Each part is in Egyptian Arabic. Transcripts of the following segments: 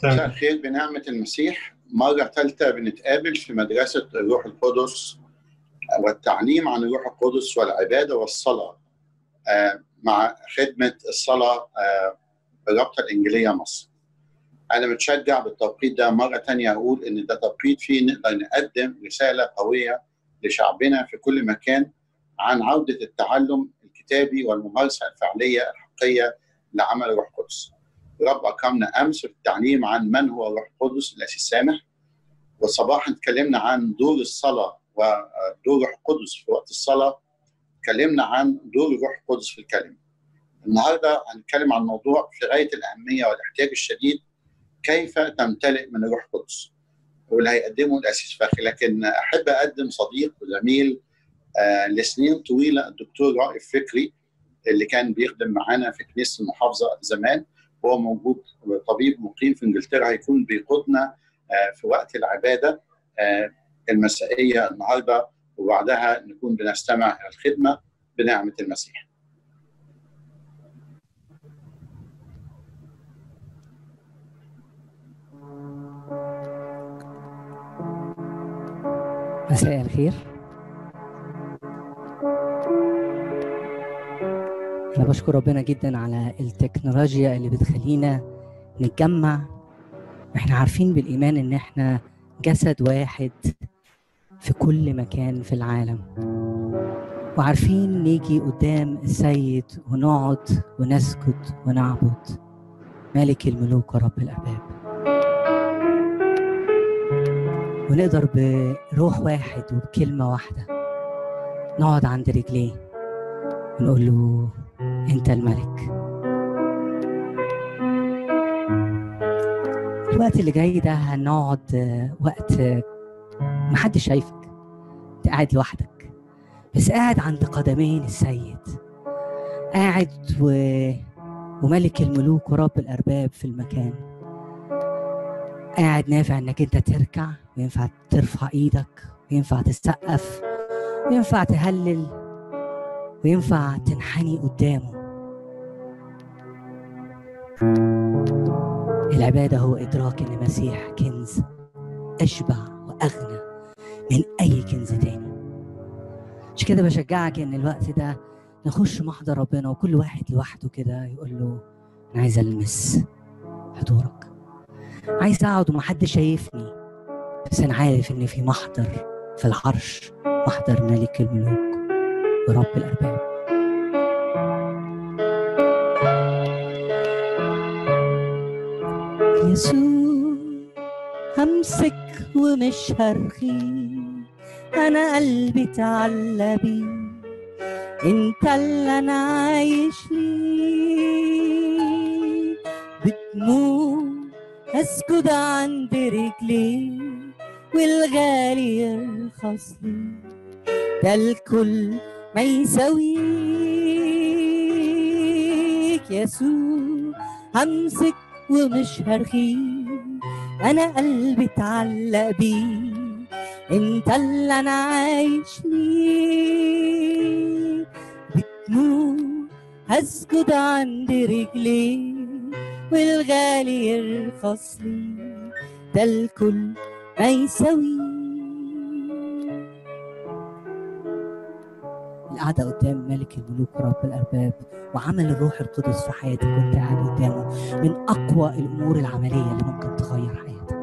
مساء الخير بنعمة المسيح مرة ثالثة بنتقابل في مدرسة الروح القدس والتعليم عن الروح القدس والعبادة والصلاة آه، مع خدمة الصلاة آه، بالرابطة الإنجيلية مصر. أنا متشجع بالتوقيت ده مرة تانية أقول إن ده توقيت فيه نقدر نقدم رسالة قوية لشعبنا في كل مكان عن عودة التعلم الكتابي والممارسة الفعلية الحقيقية لعمل الروح القدس. رب أكرمنا أمس في التعليم عن من هو الروح القدس الأسي السامح وصباحا اتكلمنا عن دور الصلاة ودور الروح القدس في وقت الصلاة اتكلمنا عن دور الروح القدس في الكلمة النهاردة هنتكلم عن موضوع في غاية الأهمية والاحتياج الشديد كيف تمتلئ من الروح القدس واللي هيقدمه الأسيس فاخي لكن أحب أقدم صديق وزميل آه لسنين طويلة الدكتور رائف فكري اللي كان بيخدم معانا في كنيسة المحافظة زمان هو موجود طبيب مقيم في انجلترا هيكون بيقودنا في وقت العباده المسائيه النهارده وبعدها نكون بنستمع الى الخدمه بنعمه المسيح. مساء الخير أنا بشكر ربنا جدا على التكنولوجيا اللي بتخلينا نتجمع احنا عارفين بالإيمان إن احنا جسد واحد في كل مكان في العالم وعارفين نيجي قدام السيد ونقعد ونسكت ونعبد ملك الملوك ورب الأرباب ونقدر بروح واحد وبكلمة واحدة نقعد عند رجليه ونقول له انت الملك الوقت اللي جاي ده هنقعد وقت محدش شايفك انت قاعد لوحدك بس قاعد عند قدمين السيد قاعد و... وملك الملوك ورب الارباب في المكان قاعد نافع انك انت تركع وينفع ترفع ايدك وينفع تسقف وينفع تهلل وينفع تنحني قدامه العبادة هو إدراك إن المسيح كنز أشبع وأغنى من أي كنز تاني مش كده بشجعك إن الوقت ده نخش محضر ربنا وكل واحد لوحده كده يقول له أنا عايز ألمس حضورك عايز أقعد ومحدش شايفني بس أنا عارف إن في محضر في العرش محضر ملك الملوك ورب الأرباب يسوع همسك ومش هرخي أنا قلبي تعلى بيه انت اللي انا عايش ليه بدموع اسجد عند رجليه والغالي يرخص لي ده الكل ما يساويك يسوع همسك ومش هرخيه انا قلبي اتعلق بيه انت اللي انا عايش ليه بدموع هسجد عند رجليه والغالي يرخص لي ده الكل ما يساوي القعدة قدام ملك الملوك ورب الأرباب وعمل الروح القدس في حياتك وانت قاعد قدامه من أقوى الأمور العملية اللي ممكن تغير حياتك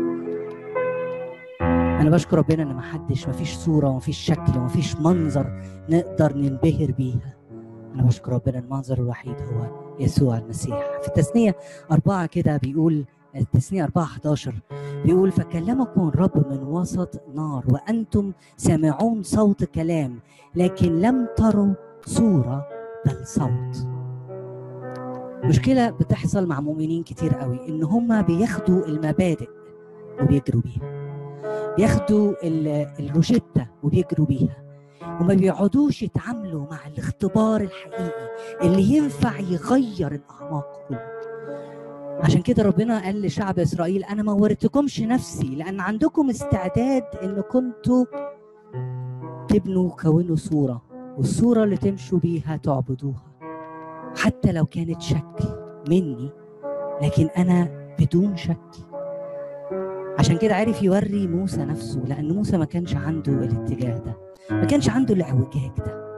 أنا بشكر ربنا إن محدش مفيش صورة ومفيش شكل ومفيش منظر نقدر ننبهر بيها أنا بشكر ربنا المنظر الوحيد هو يسوع المسيح في التثنية أربعة كده بيقول التثنية 4 11 بيقول فكلمكم الرب من وسط نار وأنتم سامعون صوت كلام لكن لم تروا صورة بل صوت مشكلة بتحصل مع مؤمنين كتير قوي إن هما بياخدوا المبادئ وبيجروا بيها بياخدوا الروشتة وبيجروا بيها وما بيقعدوش يتعاملوا مع الاختبار الحقيقي اللي ينفع يغير الأعماق كلها عشان كده ربنا قال لشعب اسرائيل انا ما وريتكمش نفسي لان عندكم استعداد ان كنتوا تبنوا كونوا صوره والصوره اللي تمشوا بيها تعبدوها حتى لو كانت شكل مني لكن انا بدون شكل عشان كده عرف يوري موسى نفسه لأن موسى ما كانش عنده الاتجاه ده ما كانش عنده الاعوجاج ده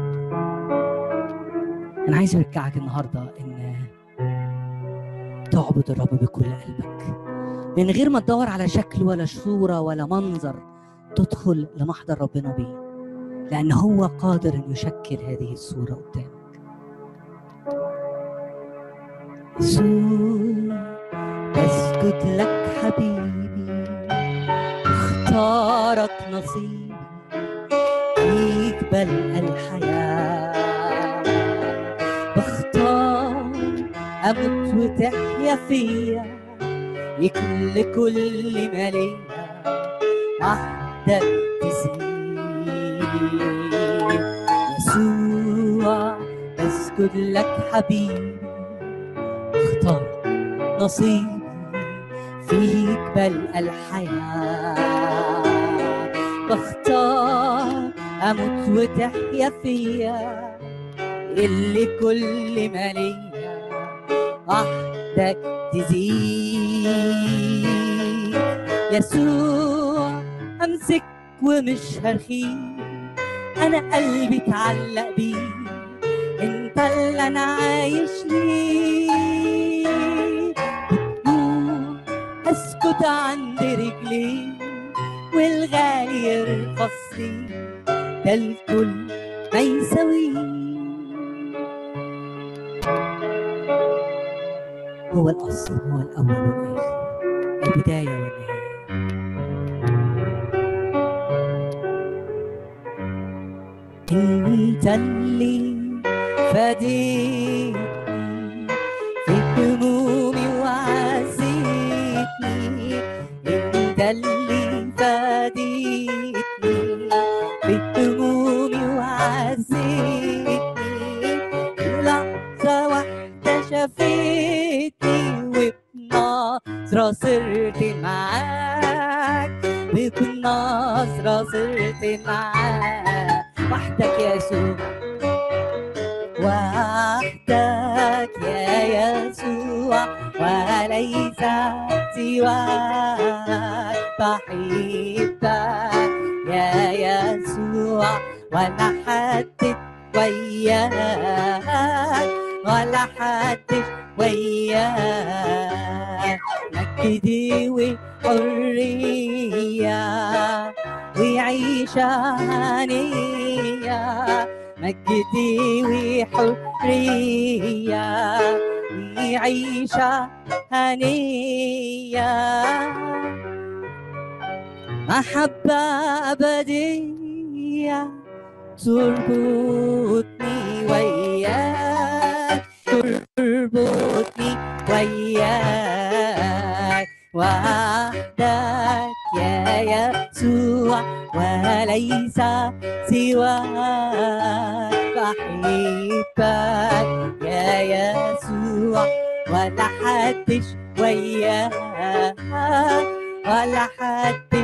أنا عايز أرجعك النهاردة إن تعبد الرب بكل قلبك من غير ما تدور على شكل ولا صورة ولا منظر تدخل لمحضر ربنا بيه لأن هو قادر أن يشكل هذه الصورة قدامك يسوع أسجد لك حبيبي اختارك نصيبي يقبل الحياة بختار أموت وتحيا فيا يكل كل ما ليا وحدك تزيد يسوع أسجد لك حبيبي اختار نصيبي فيك بل الحياة بختار أموت وتحيا فيا اللي كل ما ليا وحدك تزيد يسوع أمسك ومش هرخيه أنا قلبي اتعلق بيه انت اللي انا عايش ليه بتموت اسكت عند رجلي والغالي يرخص لي ده الكل ما يساويه هو الاصل هو الاول والاخر البدايه والنهايه انت اللي فديتني في همومي وعزيتني انت اللي فديتني في همومي وعزيتني لحظة واحدة شافتني وبنظرة صرت معاك بنظرة صرت معاك وحدك يا يسوع وحدك يا يسوع وليس سواك بحبك يا يسوع ولا حد وياك ولا حد وياك مجدي وحرية وعيشة هنية مجدي وحرية وعيشة هنية محبة أبدية تربطني وياك تربطني وياك وحدك يا يسوع وليس سواك بحبك يا يسوع ولا حدش وياك ولا حدش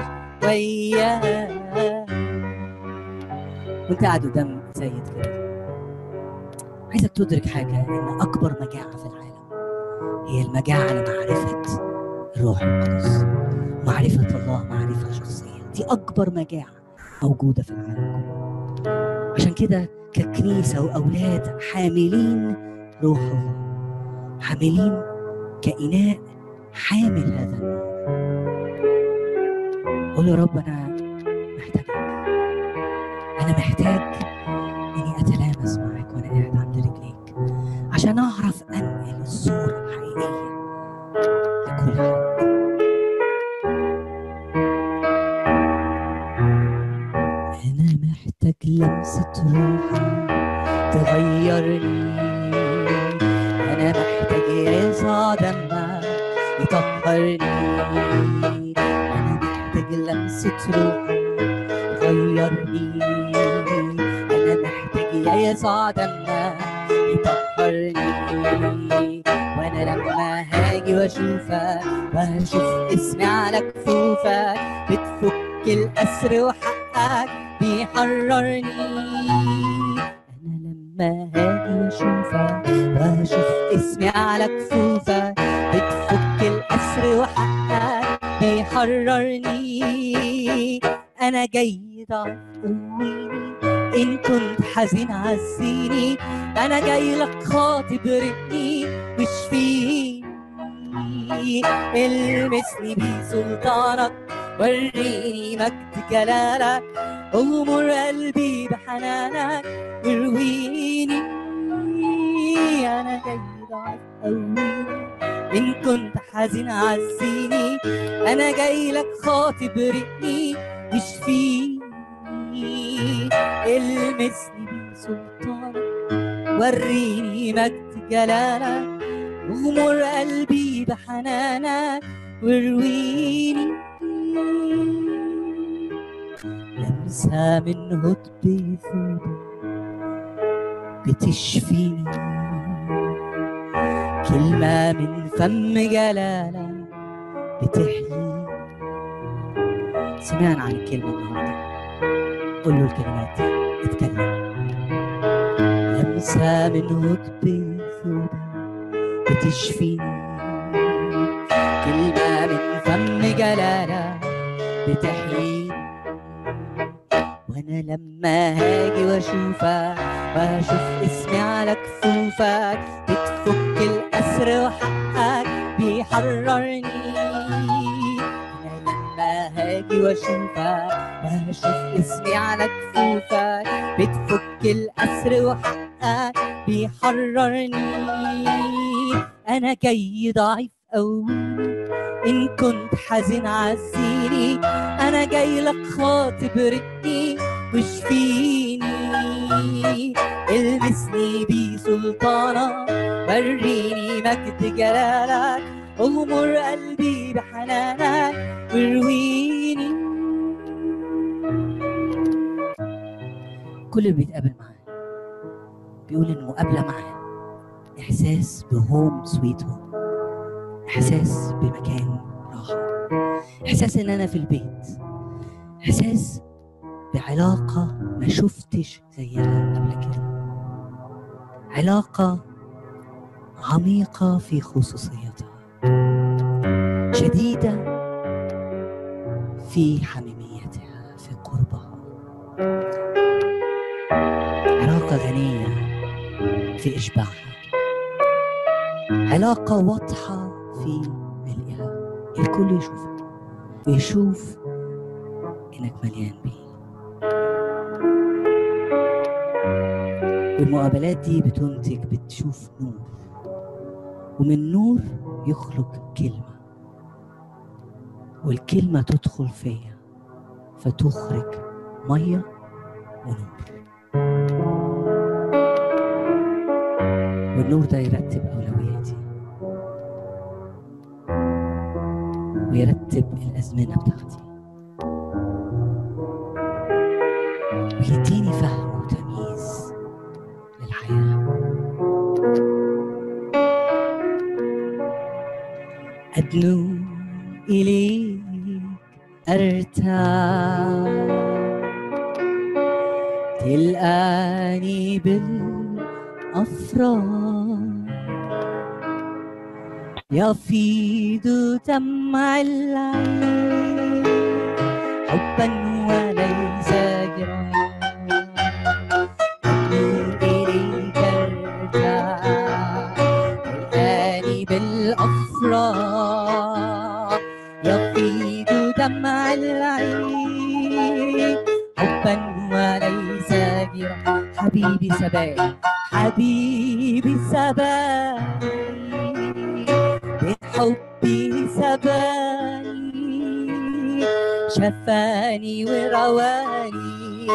وياك وانت قاعد قدام سيد كده عايزك تدرك حاجة إن أكبر مجاعة في العالم هي المجاعة لمعرفة الروح القدس معرفة الله معرفة شخصية دي أكبر مجاعة موجودة في العالم كله عشان كده ككنيسة وأولاد حاملين روح الله حاملين كإناء حامل هذا النور قول يا رب أنا محتاجك أنا محتاج إني أتلامس معاك وأنا قاعد عند رجليك عشان أعرف أنقل الصورة الحقيقية لكل حد أنا محتاج لمسة روحك تغيرني أنا محتاج يسوع دمك يطهرني أنا محتاج لمسة روحك تغيرني أنا محتاج يا يسوع دمك يطهرني وأنا لما هاجي وأشوفك وأشوف اسمي على كفوفك بتفك الأسر وحقك بيحررني أنا لما هاجي وأشوفك وأشوف اسمي على كفوفك بتفك الأسر وحقك بيحررني أنا جاي ضعف قويني إن كنت حزين عزيني أنا جاي لك خاطب رقني واشفيني المسني بسلطانك وريني مجد جلالك أغمر قلبي بحنانك وارويني أنا جاي ضعف قويني إن كنت حزين عزيني أنا جاي لك خاطب رقني واشفيني المسني بسلطانك وريني مجد جلالك اغمر قلبي بحنانك وارويني لمسة من هطب ثوبك بتشفيني كلمة من فم جلالك بتحيي سمعنا عن الكلمة النهاردة قول له الكلمات دي اتكلم لمسة من هطب ثوبك بتشفيني كلمة من فم جلالة بتحييني وانا لما هاجي واشوفك واشوف اسمي على كفوفك بتفك الاسر وحقك بيحررني انا لما هاجي واشوفك واشوف اسمي على كفوفك بتفك الاسر وحقك بيحررني انا جاي ضعيف قوي ان كنت حزين عزيني انا جاي لك خاطب رقني واشفيني المسني بسلطانك وريني مجد جلالك اغمر قلبي بحنانك وارويني كل اللي بيتقابل معاه بيقول ان المقابله معاه احساس بهوم سويت هوم احساس بمكان راحه احساس ان انا في البيت احساس بعلاقه ما شفتش زيها قبل كده علاقه عميقه في خصوصيتها شديده في حميميتها في قربها علاقه غنيه في اشباعها علاقة واضحة في ملئها الكل يشوفك ويشوف إنك مليان بيه والمقابلات دي بتنتج بتشوف نور ومن نور يخلق كلمة والكلمة تدخل فيا فتخرج مية ونور والنور ده يرتب أولوياتي ويرتب الأزمنة بتاعتي ويديني فهم وتمييز للحياة أدنو إليك أرتاح تلقاني بالأفراح يفيض دمع العين حبا وليس جراح أدنو إليك ارتاح تلقاني بالأفراح يفيض دمع العين حبا وليس جراح حبيبي سباني حبيبي سباني بحبي سباني شفاني ورواني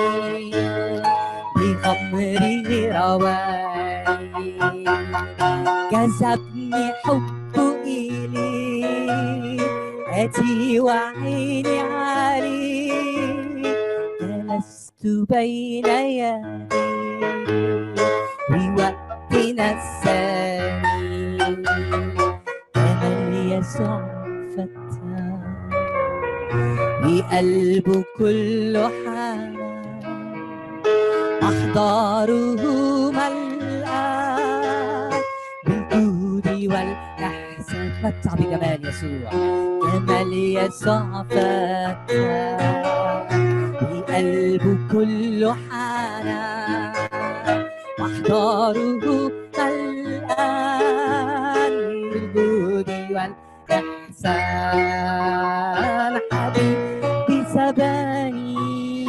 بغمري رواني جذبني حبه إليه أتي وعيني عليه جلست بين يديه ووقت نساني أمل يسوع فتاه بقلبه كله حنان أحضاره ملآن بالجود والإحسان سأتمتع بجمال يسوع جمال يسوع فتح وقلبه كله حنان واحضاره الآن بالجود والإحسان حبيبي سباني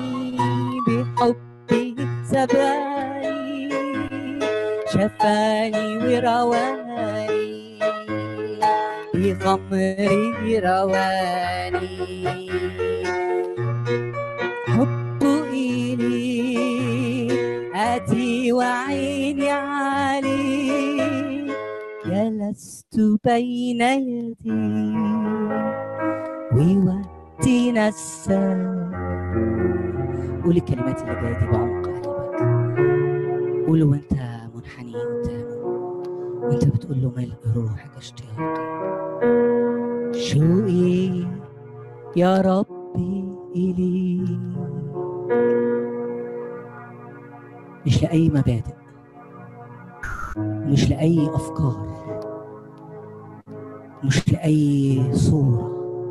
بحبه سباني شفاني ورواني بخمري رواني حبه إلي أتي وعيني عليه جلست بين يدي وودينا السلام قول الكلمات اللي جايه دي بعمق قلبك قول وانت منحني قدامه وانت بتقول له ملء روحك اشتياقي شوقي يا ربي إليك مش لأي مبادئ مش لأي أفكار مش لأي صورة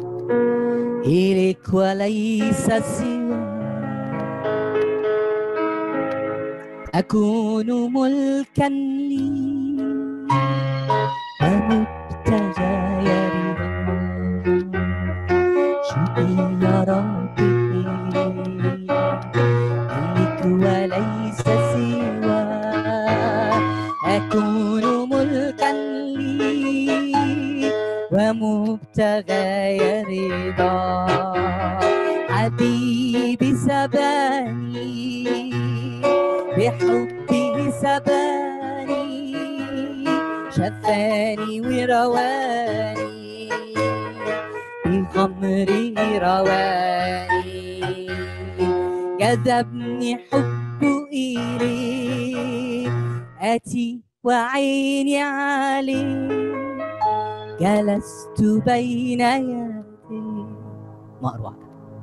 إليك وليس سوى أكون ملكا لي ومبتغى رضا شوقي يا ربي إليك وليس سوى أكون ملكا لي ومبتغى رضا حبيبي سباني بحبه سباني شفاني ورواني بخمري رواني جذبني حبه إليه أتي وعيني عليه جلست بين يديه ما أروع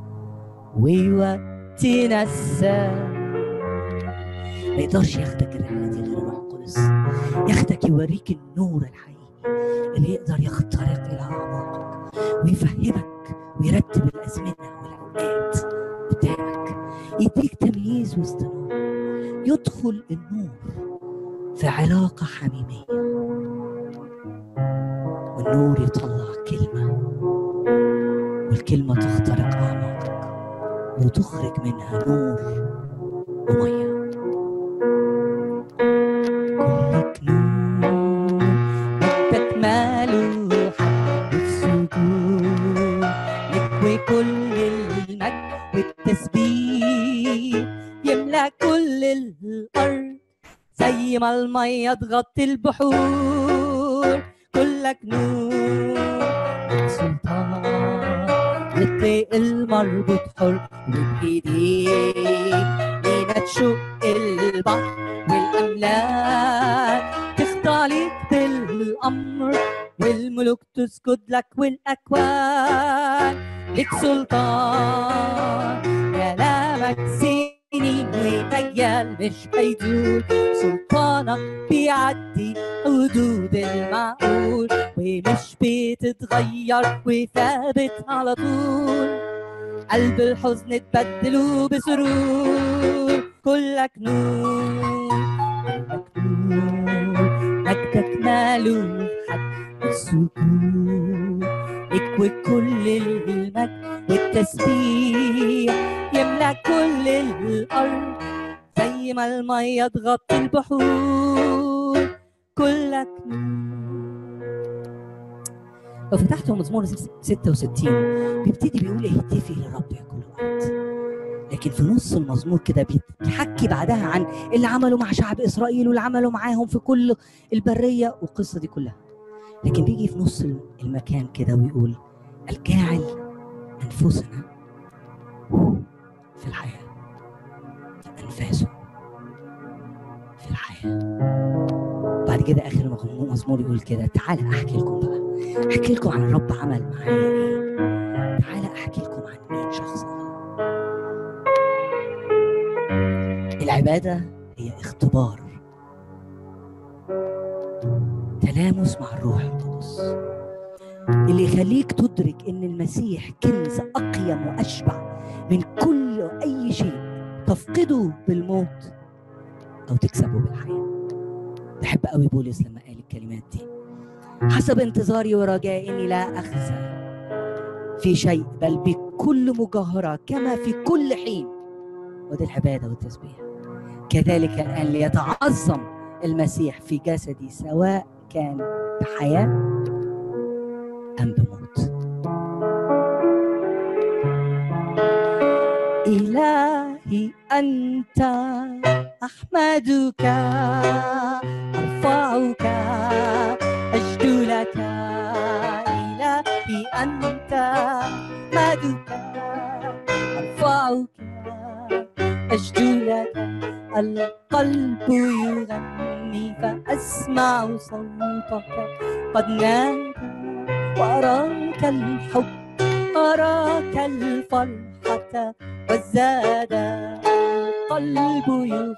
ويوقتنا السلام ما يقدرش ياخدك الرحلة دي غير الروح القدس ياخدك يوريك النور الحقيقي اللي يقدر يخترق إلى أعماقك ويفهمك ويرتب الأزمنة والأوقات قدامك يديك تمييز واستنارة يدخل النور في علاقة حميمية والنور يطلع كلمة والكلمة تخترق أعماقك وتخرج منها نور ومية كلك نور بدك ماله حق السجود لك وكل المجد والتسبيح يملأ كل الأرض زي ما المية تغطي البحور كلك نور لك سلطان يطلق المربوط حر وبإيديك لينا تشق البحر والأملاك تخضع لك بالأمر والملوك تسجد لك والأكوان لك سلطان كلامك سنين وأجيال مش هيدول سلطانك بيعدي حدود المعقول ومش بتتغير وثابت على طول قلب الحزن اتبدلوا بسرور كلك نور كلك نور مجدك ماله حد السجود اكوي كل المجد والتسبيح يملأ كل الأرض زي ما المية تغطي البحور كلك نور لو فتحتوا مزمور 66 بيبتدي بيقول اهتفي للرب يا كل وقت لكن في نص المزمور كده بيحكي بعدها عن اللي عمله مع شعب اسرائيل واللي عمله معاهم في كل البريه والقصه دي كلها لكن بيجي في نص المكان كده ويقول الجاعل انفسنا في الحياه انفاسه في الحياه بعد كده اخر المزمور يقول كده تعالى احكي لكم بقى احكي لكم عن الرب عمل معايا ايه تعالى احكي لكم عن مين شخص العبادة هي اختبار تلامس مع الروح القدس القدس اللي يخليك تدرك ان المسيح كنز اقيم واشبع من كل اي شيء تفقده بالموت او تكسبه بالحياه بحب قوي بولس لما قال الكلمات دي حسب انتظاري ورجائي اني لا اخزى في شيء بل بكل مجاهره كما في كل حين ودي العباده والتسبيح كذلك الان ليتعظم المسيح في جسدي سواء كان بحياه ام بموت إلهي أنت أحمدك أرفعك أجد لك إلهي أنت أحمدك أرفعك أجد لك القلب يغني فأسمع صوتك قد نادى وأراك الحب أراك الفرحة وازداد القلب يغني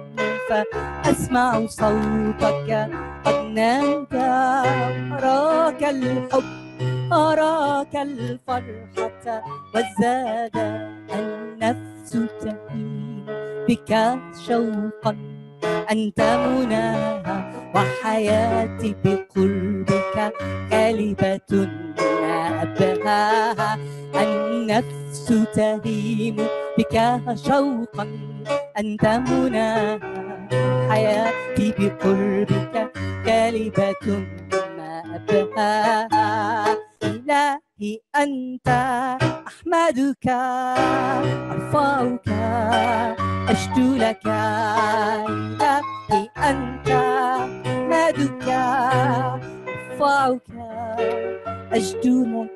فأسمع صوتك قد نادى أراك الحب أراك الفرحة وازداد النفس تهيم بك شوقا أنت مناها وحياتي بقربك غالبة أبهاها النفس تهيم بك شوقا أنت مناها حياتي بقربك غالبة ما أبهاها إلهي أنت أحمدك أرفعك أشدو لك إلهي أنت أحمدك أرفعك أشدو لك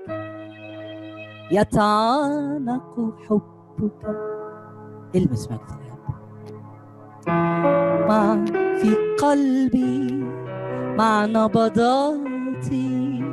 يتعانق حبك المس مجد الرب مع في قلبي مع نبضاتي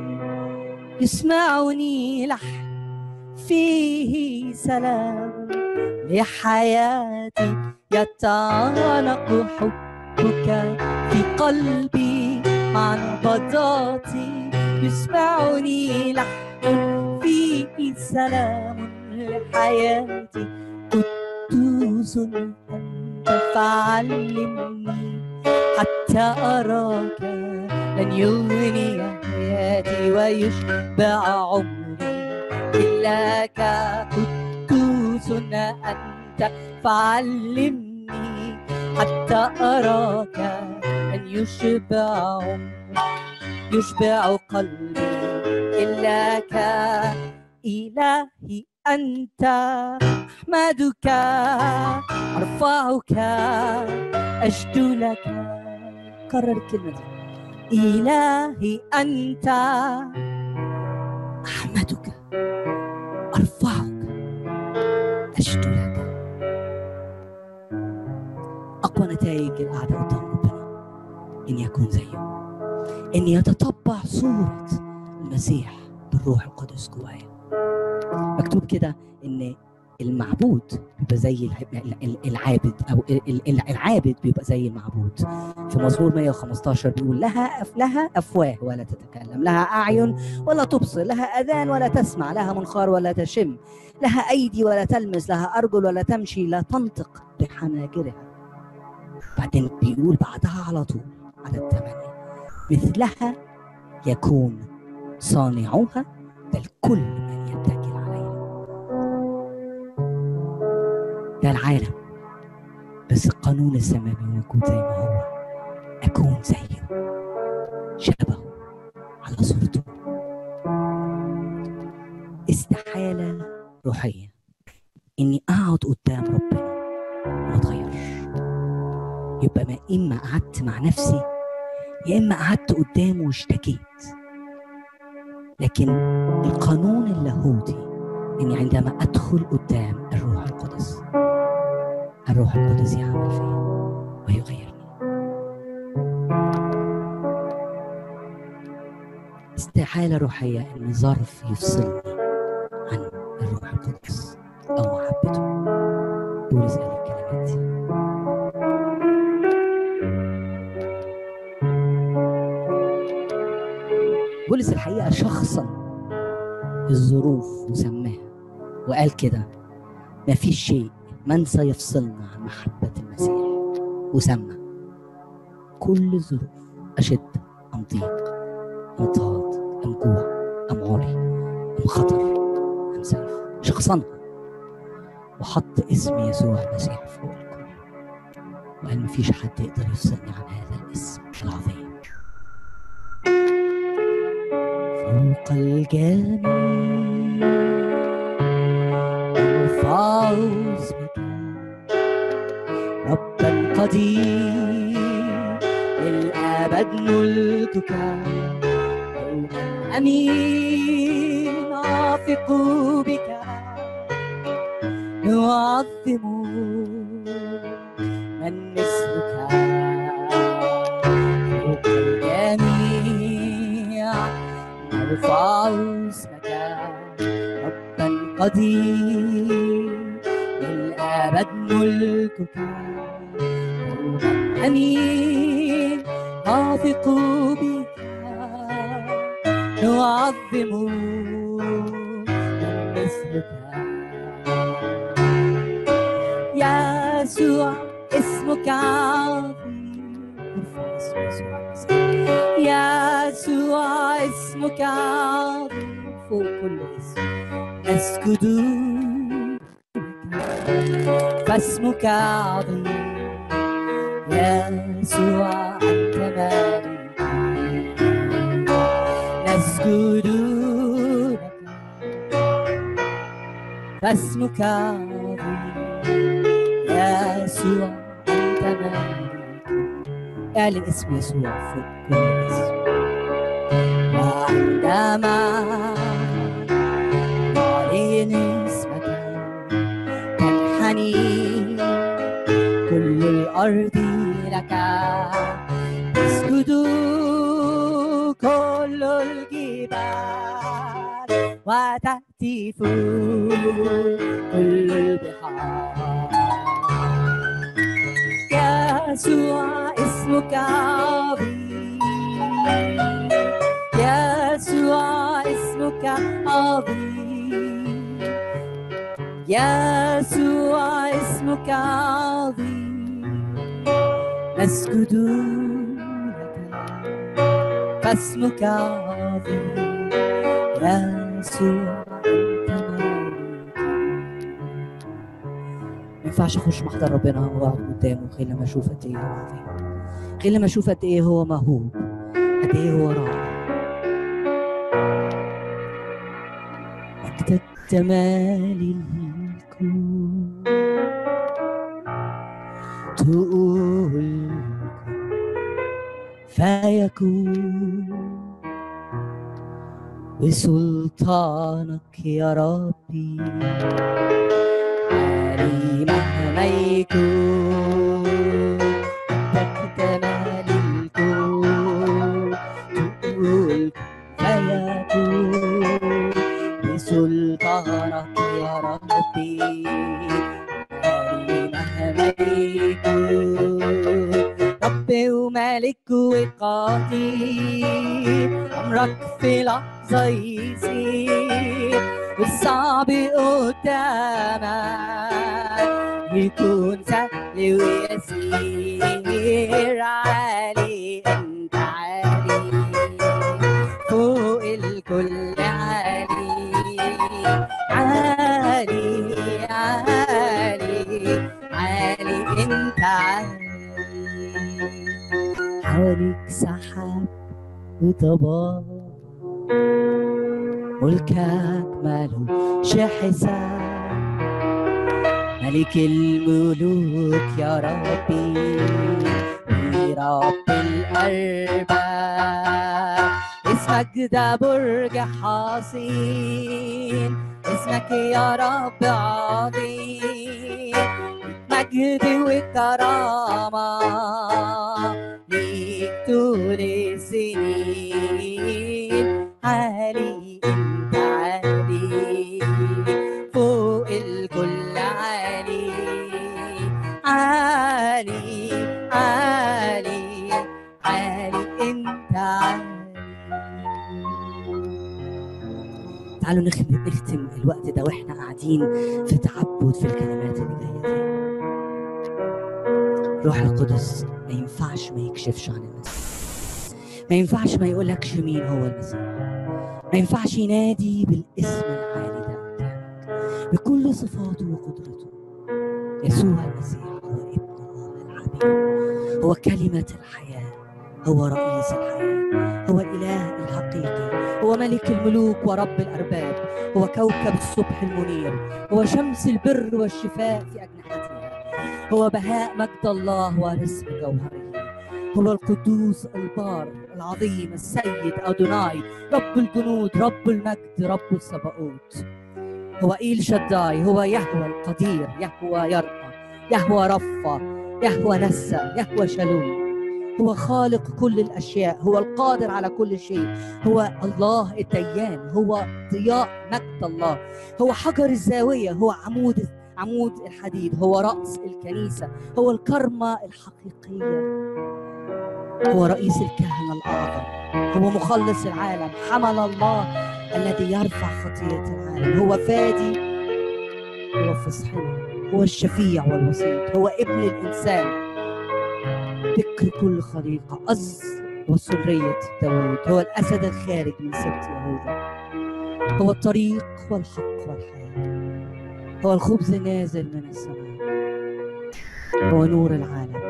يسمعني لحن فيه سلام لحياتي يتعانق حبك في قلبي مع نبضاتي يسمعني لحن فيه سلام لحياتي قدوس أنت فعلمني حتى أراك لن يغني حياتي ويشبع عمري إلاك قدوس أنت فعلمني حتى أراك لن يشبع عمري يشبع قلبي إلاك إلهي أنت أحمدك أرفعك أشد لك كرر الكلمة دي إلهي أنت أحمدك أرفعك أشد لك أقوى نتائج القعدة قدام ربنا إن يكون زيه إن يتطبع صورة المسيح بالروح القدس جوايا مكتوب كده إن المعبود بيبقى زي العابد او العابد بيبقى زي المعبود في مزمور 115 بيقول لها أف لها افواه ولا تتكلم لها اعين ولا تبصر لها اذان ولا تسمع لها منخار ولا تشم لها ايدي ولا تلمس لها ارجل ولا تمشي لا تنطق بحناجرها بعدين بيقول بعدها على طول على الثمانية مثلها يكون صانعوها بل كل من يتكل عليها ده العالم بس القانون السماوي موجود زي ما هو أكون زيه شبهه على صورته استحالة روحية إني أقعد قدام ربنا وما أتغيرش يبقى ما إما قعدت مع نفسي يا إما قعدت قدامه واشتكيت لكن القانون اللاهوتي اني عندما ادخل قدام الروح القدس الروح القدس يعمل فيا ويغيرني استحاله روحيه ان ظرف يفصلني عن الروح القدس او محبته بولس قال الكلمات دي بولس بس الحقيقه شخصا الظروف وسماها وقال كده ما فيش شيء من سيفصلنا عن محبة المسيح وسمى كل الظروف أشد أم ضيق أم اضطهاد أم جوع أم عري أم خطر أم سلف شخصنها وحط اسم يسوع المسيح فوق الكل وقال مفيش حد يقدر يفصلني عن هذا الاسم العظيم فوق الجميع ارفع اسمك ربا قدير للأبد ملكك يوما أمين أثق بك نعظم من مثلك فوق الجميع نرفع اسمك ربا قدير للأبد ملكك يوما أمين أثق بك نعظم من مثلك يسوع اسمك عظيم ارفع اسم يسوع المسيح. يسوع اسمك عظيم فوق كل اسم نسجد فاسمك عظيم يسوع أنت مالك نسجد لك فاسمك عظيم يسوع أنت مالك اعلن اسم يسوع فوق كل اسم وعندما نعلن اسمك تنحني كل الأرض لك تسجد كل الجبال وتهتف كل البحار يسوع اسمك عظيم يسوع اسمك عظيم يسوع اسمك عظيم نسجد لك فاسمك عظيم يسوع أنت مالك ما ينفعش اخش محضر ربنا واقعد قدامه غير لما اشوف قد ايه هو عظيم غير لما اشوف قد ايه هو موهوب قد ايه هو رائع مجدك جمال الكون تقول فيكون وسلطانك يا ربي عالي مهما يكون مجدك جمال الكون تقول فيكون بسلطانك يا ربي عالي مهما يكون رب وملك وقدير أمرك في لحظة يصير والصعب قدامك يكون سهل ويسير عالي انت عالي فوق الكل عالي عالي عالي عالي انت عالي حواليك سحاب وضباب ملكك مالوش حساب ملك الملوك يا ربي رب الأرباب اسمك ده برج حصين اسمك يا رب عظيم مجد وكرامة ليك طول السنين عالي انت عالي فوق الكل عالي عالي عالي عالي انت عالي تعالوا نختم نختم الوقت ده واحنا قاعدين في تعبد في الكلمات اللي جايه دي روح القدس ما ينفعش ما يكشفش عن المسيح ما ينفعش ما يقولكش مين هو المسيح ما ينفعش ينادي بالاسم العالي ده قدامك بكل صفاته وقدرته يسوع المسيح هو ابن الله الحبيب هو كلمة الحياة هو رئيس الحياة هو الإله الحقيقي هو ملك الملوك ورب الأرباب هو كوكب الصبح المنير هو شمس البر والشفاء في أجنحتها هو بهاء مجد الله ورسم جوهره هو القدوس البار العظيم السيد أدوناي رب الجنود رب المجد رب السباؤوت هو إيل شداي هو يهوى القدير يهوى يرقى يهوى رفا يهوى نسى يهوى شالوم هو خالق كل الاشياء هو القادر على كل شيء هو الله الديان هو ضياء مجد الله هو حجر الزاويه هو عمود عمود الحديد هو راس الكنيسه هو الكرمه الحقيقيه هو رئيس الكهنه الاعظم هو مخلص العالم حمل الله الذي يرفع خطيه العالم هو فادي هو فصحنا هو الشفيع والوسيط هو ابن الانسان ذكر كل خليقة أز وسرية داود هو الأسد الخارج من سبط يهوذا هو الطريق والحق والحياة هو الخبز نازل من السماء هو نور العالم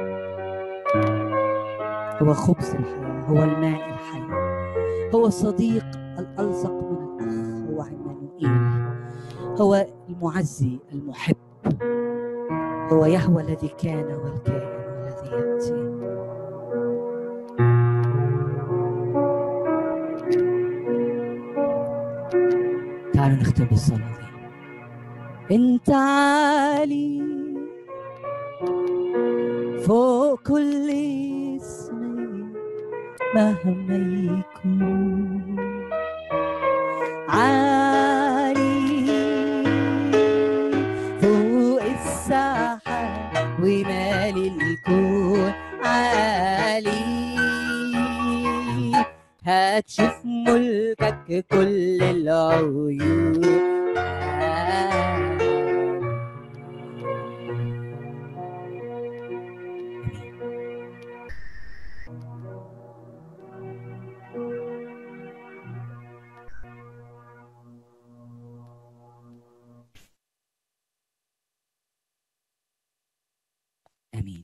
هو خبز الحياة هو الماء الحي هو الصديق الألصق من الأخ هو عمانوئيل هو المعزي المحب هو يهوى الذي كان والكائن والذي يأتي تعالوا نختم بالصلاة دي انت عالي فوق كل اسم مهما يكون عالي فوق الساحة ومالي الكون عالي هتشوف ملكك كل العيون امين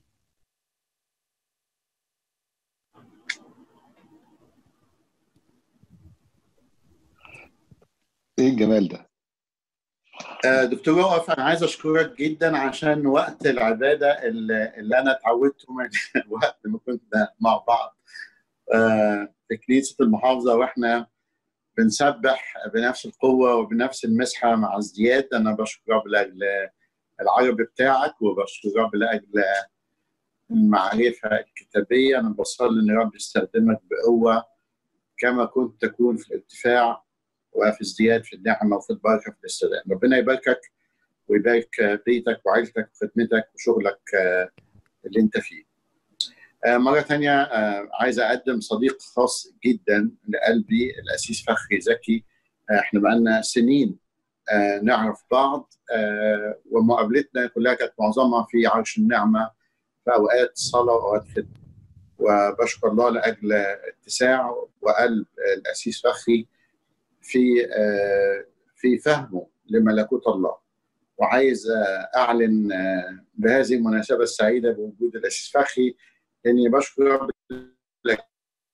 ايه الجمال ده آه، دكتور وقف انا عايز اشكرك جدا عشان وقت العباده اللي اللي انا اتعودته من وقت ما كنا مع بعض آه، في كنيسه المحافظه واحنا بنسبح بنفس القوه وبنفس المسحه مع ازدياد انا بشكر رب لاجل العربي بتاعك وبشكر رب لاجل المعرفه الكتابيه انا بصلي ان رب يستخدمك بقوه كما كنت تكون في الارتفاع وفي ازدياد في النعمه وفي البركه في الاستخدام ربنا يباركك ويبارك بيتك وعيلتك وخدمتك وشغلك آه، اللي انت فيه آه، مرة تانية آه، عايز أقدم صديق خاص جدا لقلبي الأسيس فخري زكي آه، احنا بقالنا سنين آه، نعرف بعض آه، ومقابلتنا كلها كانت معظمها في عرش النعمة في أوقات صلاة وأوقات خدمة وبشكر الله لأجل اتساع وقلب الأسيس فخري في آه، في فهمه لملكوت الله وعايز آه، أعلن آه، بهذه المناسبة السعيدة بوجود الأسيس فخري اني بشكر رب لك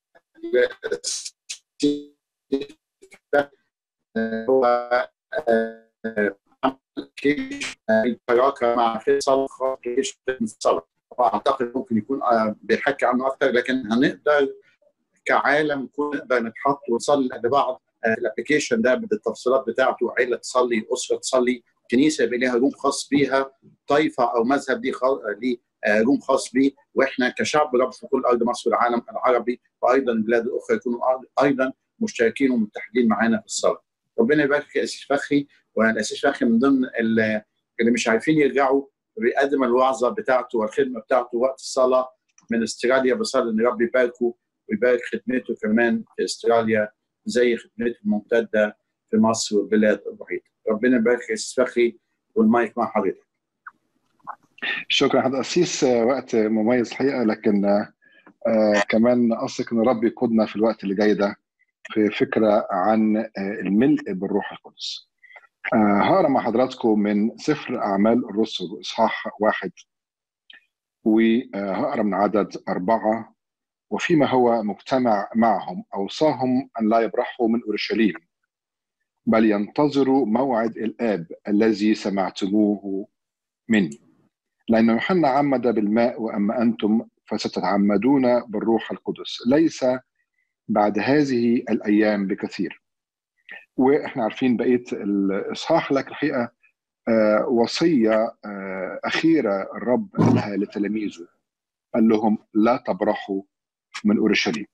هو آه، عمل كيش الشراكه مع فيصل خاص كيش الصلاه واعتقد ممكن يكون آه، بيحكي عنه اكثر لكن هنقدر كعالم نكون نقدر نتحط ونصلي لبعض آه، الابلكيشن ده بالتفصيلات بتاعته عيله تصلي اسره تصلي كنيسه يبقى ليها روم خاص بيها طائفه او مذهب ليه خا- ليه آه، روم خاص بيه واحنا كشعب رب في كل ارض مصر والعالم العربي وايضا البلاد الاخرى يكونوا ايضا مشتركين ومتحدين معانا في الصلاه. ربنا يبارك يا اسيس فخري والاسيس فخري من ضمن ال- اللي مش عارفين يرجعوا بيقدم الوعظه بتاعته والخدمه بتاعته وقت الصلاه من استراليا بصلي ان رب يباركه ويبارك خدمته كمان في استراليا زي خدمته الممتده في في مصر والبلاد المحيطه ربنا يبارك يا فخري والمايك مع حضرتك شكرا حضرتك أسيس وقت مميز الحقيقه لكن آه كمان قصدك ان رب يقودنا في الوقت اللي جاي ده في فكره عن آه الملء بالروح القدس. آه هقرا مع حضراتكم من سفر اعمال الرسل اصحاح واحد وهقرا من عدد اربعه وفيما هو مجتمع معهم اوصاهم ان لا يبرحوا من اورشليم بل ينتظروا موعد الاب الذي سمعتموه مني. لأن يوحنا عمد بالماء وأما أنتم فستتعمدون بالروح القدس ليس بعد هذه الأيام بكثير وإحنا عارفين بقية الإصحاح لك الحقيقة آه وصية آه أخيرة الرب قالها لتلاميذه قال لهم لا تبرحوا من أورشليم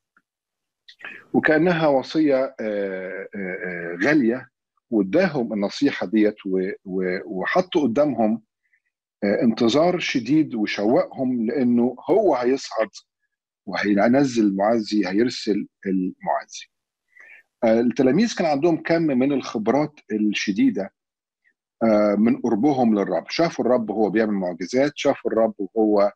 وكأنها وصية آه غالية واداهم النصيحة ديت وحطوا قدامهم انتظار شديد وشوقهم لانه هو هيصعد وهينزل المعزي هيرسل المعزي. التلاميذ كان عندهم كم من الخبرات الشديده من قربهم للرب، شافوا الرب وهو بيعمل معجزات، شافوا الرب وهو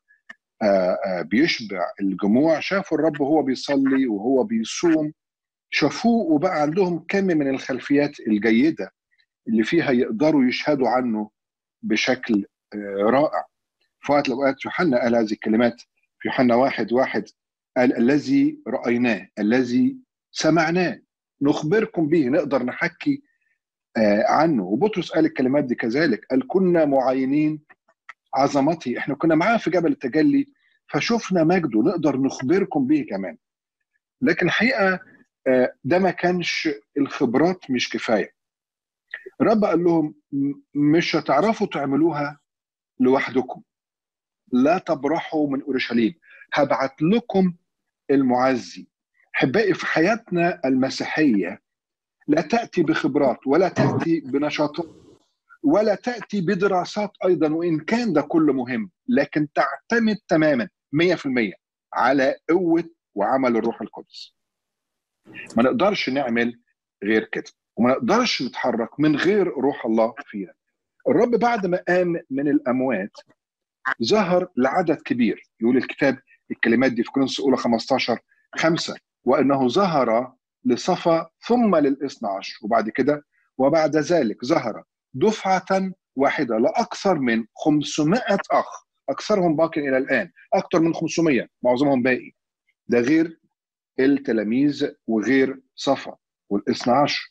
بيشبع الجموع، شافوا الرب وهو بيصلي وهو بيصوم، شافوه وبقى عندهم كم من الخلفيات الجيده اللي فيها يقدروا يشهدوا عنه بشكل رائع في وقت الاوقات يوحنا قال هذه الكلمات في يوحنا واحد واحد قال الذي رايناه الذي سمعناه نخبركم به نقدر نحكي عنه وبطرس قال الكلمات دي كذلك قال كنا معاينين عظمته احنا كنا معاه في جبل التجلي فشفنا مجده نقدر نخبركم به كمان لكن الحقيقه ده ما كانش الخبرات مش كفايه الرب قال لهم مش هتعرفوا تعملوها لوحدكم لا تبرحوا من اورشليم هبعت لكم المعزي احبائي في حياتنا المسيحيه لا تاتي بخبرات ولا تاتي بنشاطات ولا تاتي بدراسات ايضا وان كان ده كله مهم لكن تعتمد تماما 100% على قوه وعمل الروح القدس ما نقدرش نعمل غير كده وما نقدرش نتحرك من غير روح الله فينا الرب بعد ما قام من الاموات ظهر لعدد كبير يقول الكتاب الكلمات دي في كورنثوس الاولى 15 5 وانه ظهر لصفا ثم للاثنى عشر وبعد كده وبعد ذلك ظهر دفعة واحدة لا أكثر من 500 أخ أكثرهم باق إلى الآن أكثر من 500 معظمهم باقي ده غير التلاميذ وغير صفا والاثنى عشر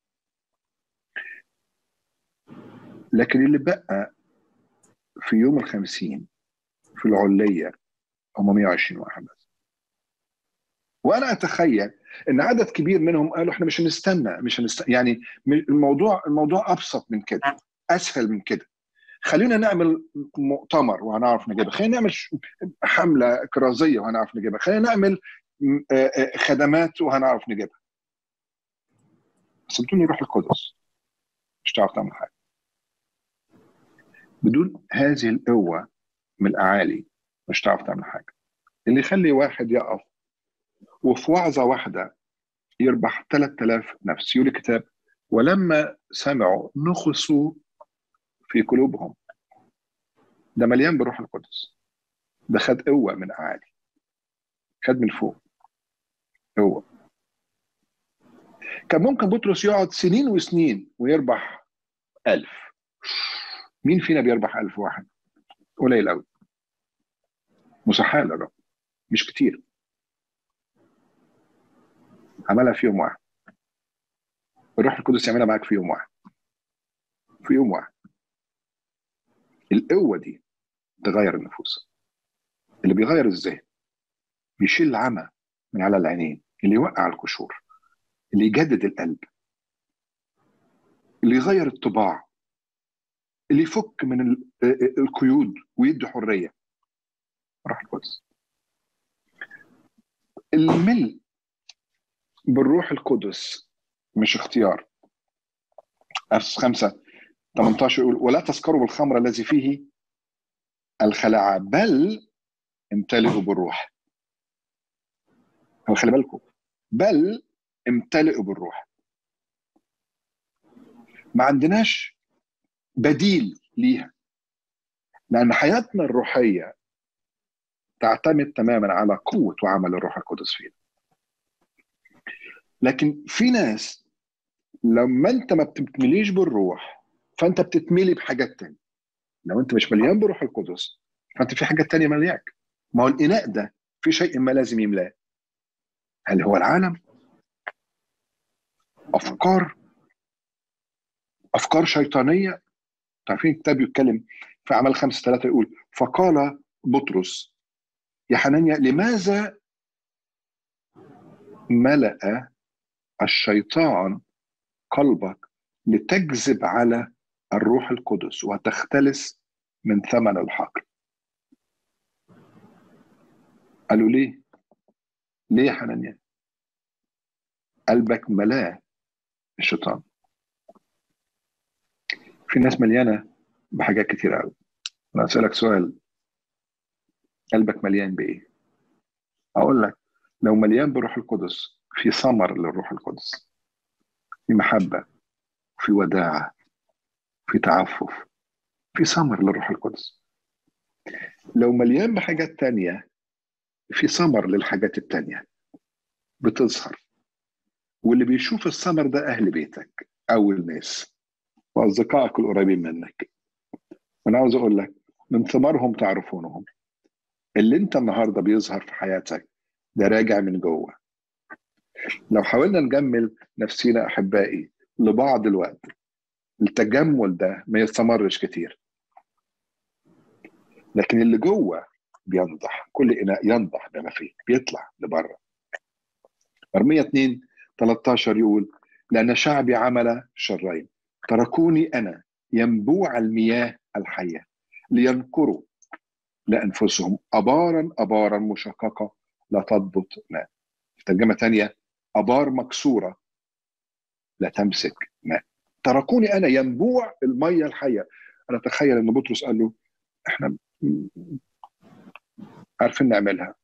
لكن اللي بقى في يوم الخمسين في العلية هم 120 واحد بس وانا اتخيل ان عدد كبير منهم قالوا احنا مش هنستنى مش هنستنى يعني الموضوع الموضوع ابسط من كده اسهل من كده خلينا نعمل مؤتمر وهنعرف نجيبها خلينا نعمل حمله كرازيه وهنعرف نجيبها خلينا نعمل خدمات وهنعرف نجيبها بس بدون يروح القدس مش هتعرف تعمل حاجه بدون هذه القوه من الاعالي مش هتعرف تعمل حاجه اللي يخلي واحد يقف وفي وعظة واحدة يربح 3000 نفس يقول الكتاب ولما سمعوا نخصوا في قلوبهم ده مليان بروح القدس ده خد قوة من أعالي خد من فوق قوة كان ممكن بطرس يقعد سنين وسنين ويربح ألف مين فينا بيربح ألف واحد قليل قوي مسحال الرب مش كتير عملها في يوم واحد الروح القدس يعملها معاك في يوم واحد في يوم واحد القوة دي تغير النفوس اللي بيغير ازاي بيشيل العمى من على العينين اللي يوقع القشور اللي يجدد القلب اللي يغير الطباع اللي يفك من القيود ويدي حريه روح القدس الملء بالروح القدس مش اختيار أفس خمسة 18 يقول ولا تسكروا بالخمر الذي فيه الخلاعة بل امتلئوا بالروح خلي بالكم بل امتلئوا بالروح ما عندناش بديل ليها لان حياتنا الروحيه تعتمد تماما على قوه وعمل الروح القدس فينا لكن في ناس لما انت ما بتتمليش بالروح فانت بتتملي بحاجات تانية لو انت مش مليان بالروح القدس فانت في حاجات تانية ملياك ما هو الاناء ده في شيء ما لازم يملاه هل هو العالم افكار افكار شيطانيه تعرفين الكتاب يتكلم في اعمال خمسة ثلاثة يقول فقال بطرس يا حنانيا لماذا ملأ الشيطان قلبك لتكذب على الروح القدس وتختلس من ثمن الحقل قالوا ليه ليه يا حنانيا قلبك ملاه الشيطان في ناس مليانه بحاجات كتير قوي انا اسالك سؤال قلبك مليان بايه اقول لك لو مليان بروح القدس في ثمر للروح القدس في محبه في وداعه في تعفف في ثمر للروح القدس لو مليان بحاجات تانية في ثمر للحاجات التانية بتظهر واللي بيشوف الثمر ده أهل بيتك أو الناس وأصدقائك القريبين منك وأنا عاوز أقول لك من ثمارهم تعرفونهم اللي أنت النهاردة بيظهر في حياتك ده راجع من جوه لو حاولنا نجمل نفسينا أحبائي لبعض الوقت التجمل ده ما يستمرش كتير لكن اللي جوه بينضح كل اناء ينضح بما فيه بيطلع لبره ارميه 2 13 يقول لان شعبي عمل شرين تركوني انا ينبوع المياه الحيه لينكروا لانفسهم ابارا ابارا مشققه لا تضبط ماء في ترجمه ثانيه ابار مكسوره لا تمسك ماء تركوني انا ينبوع الميه الحيه انا اتخيل ان بطرس قال له احنا عارفين نعملها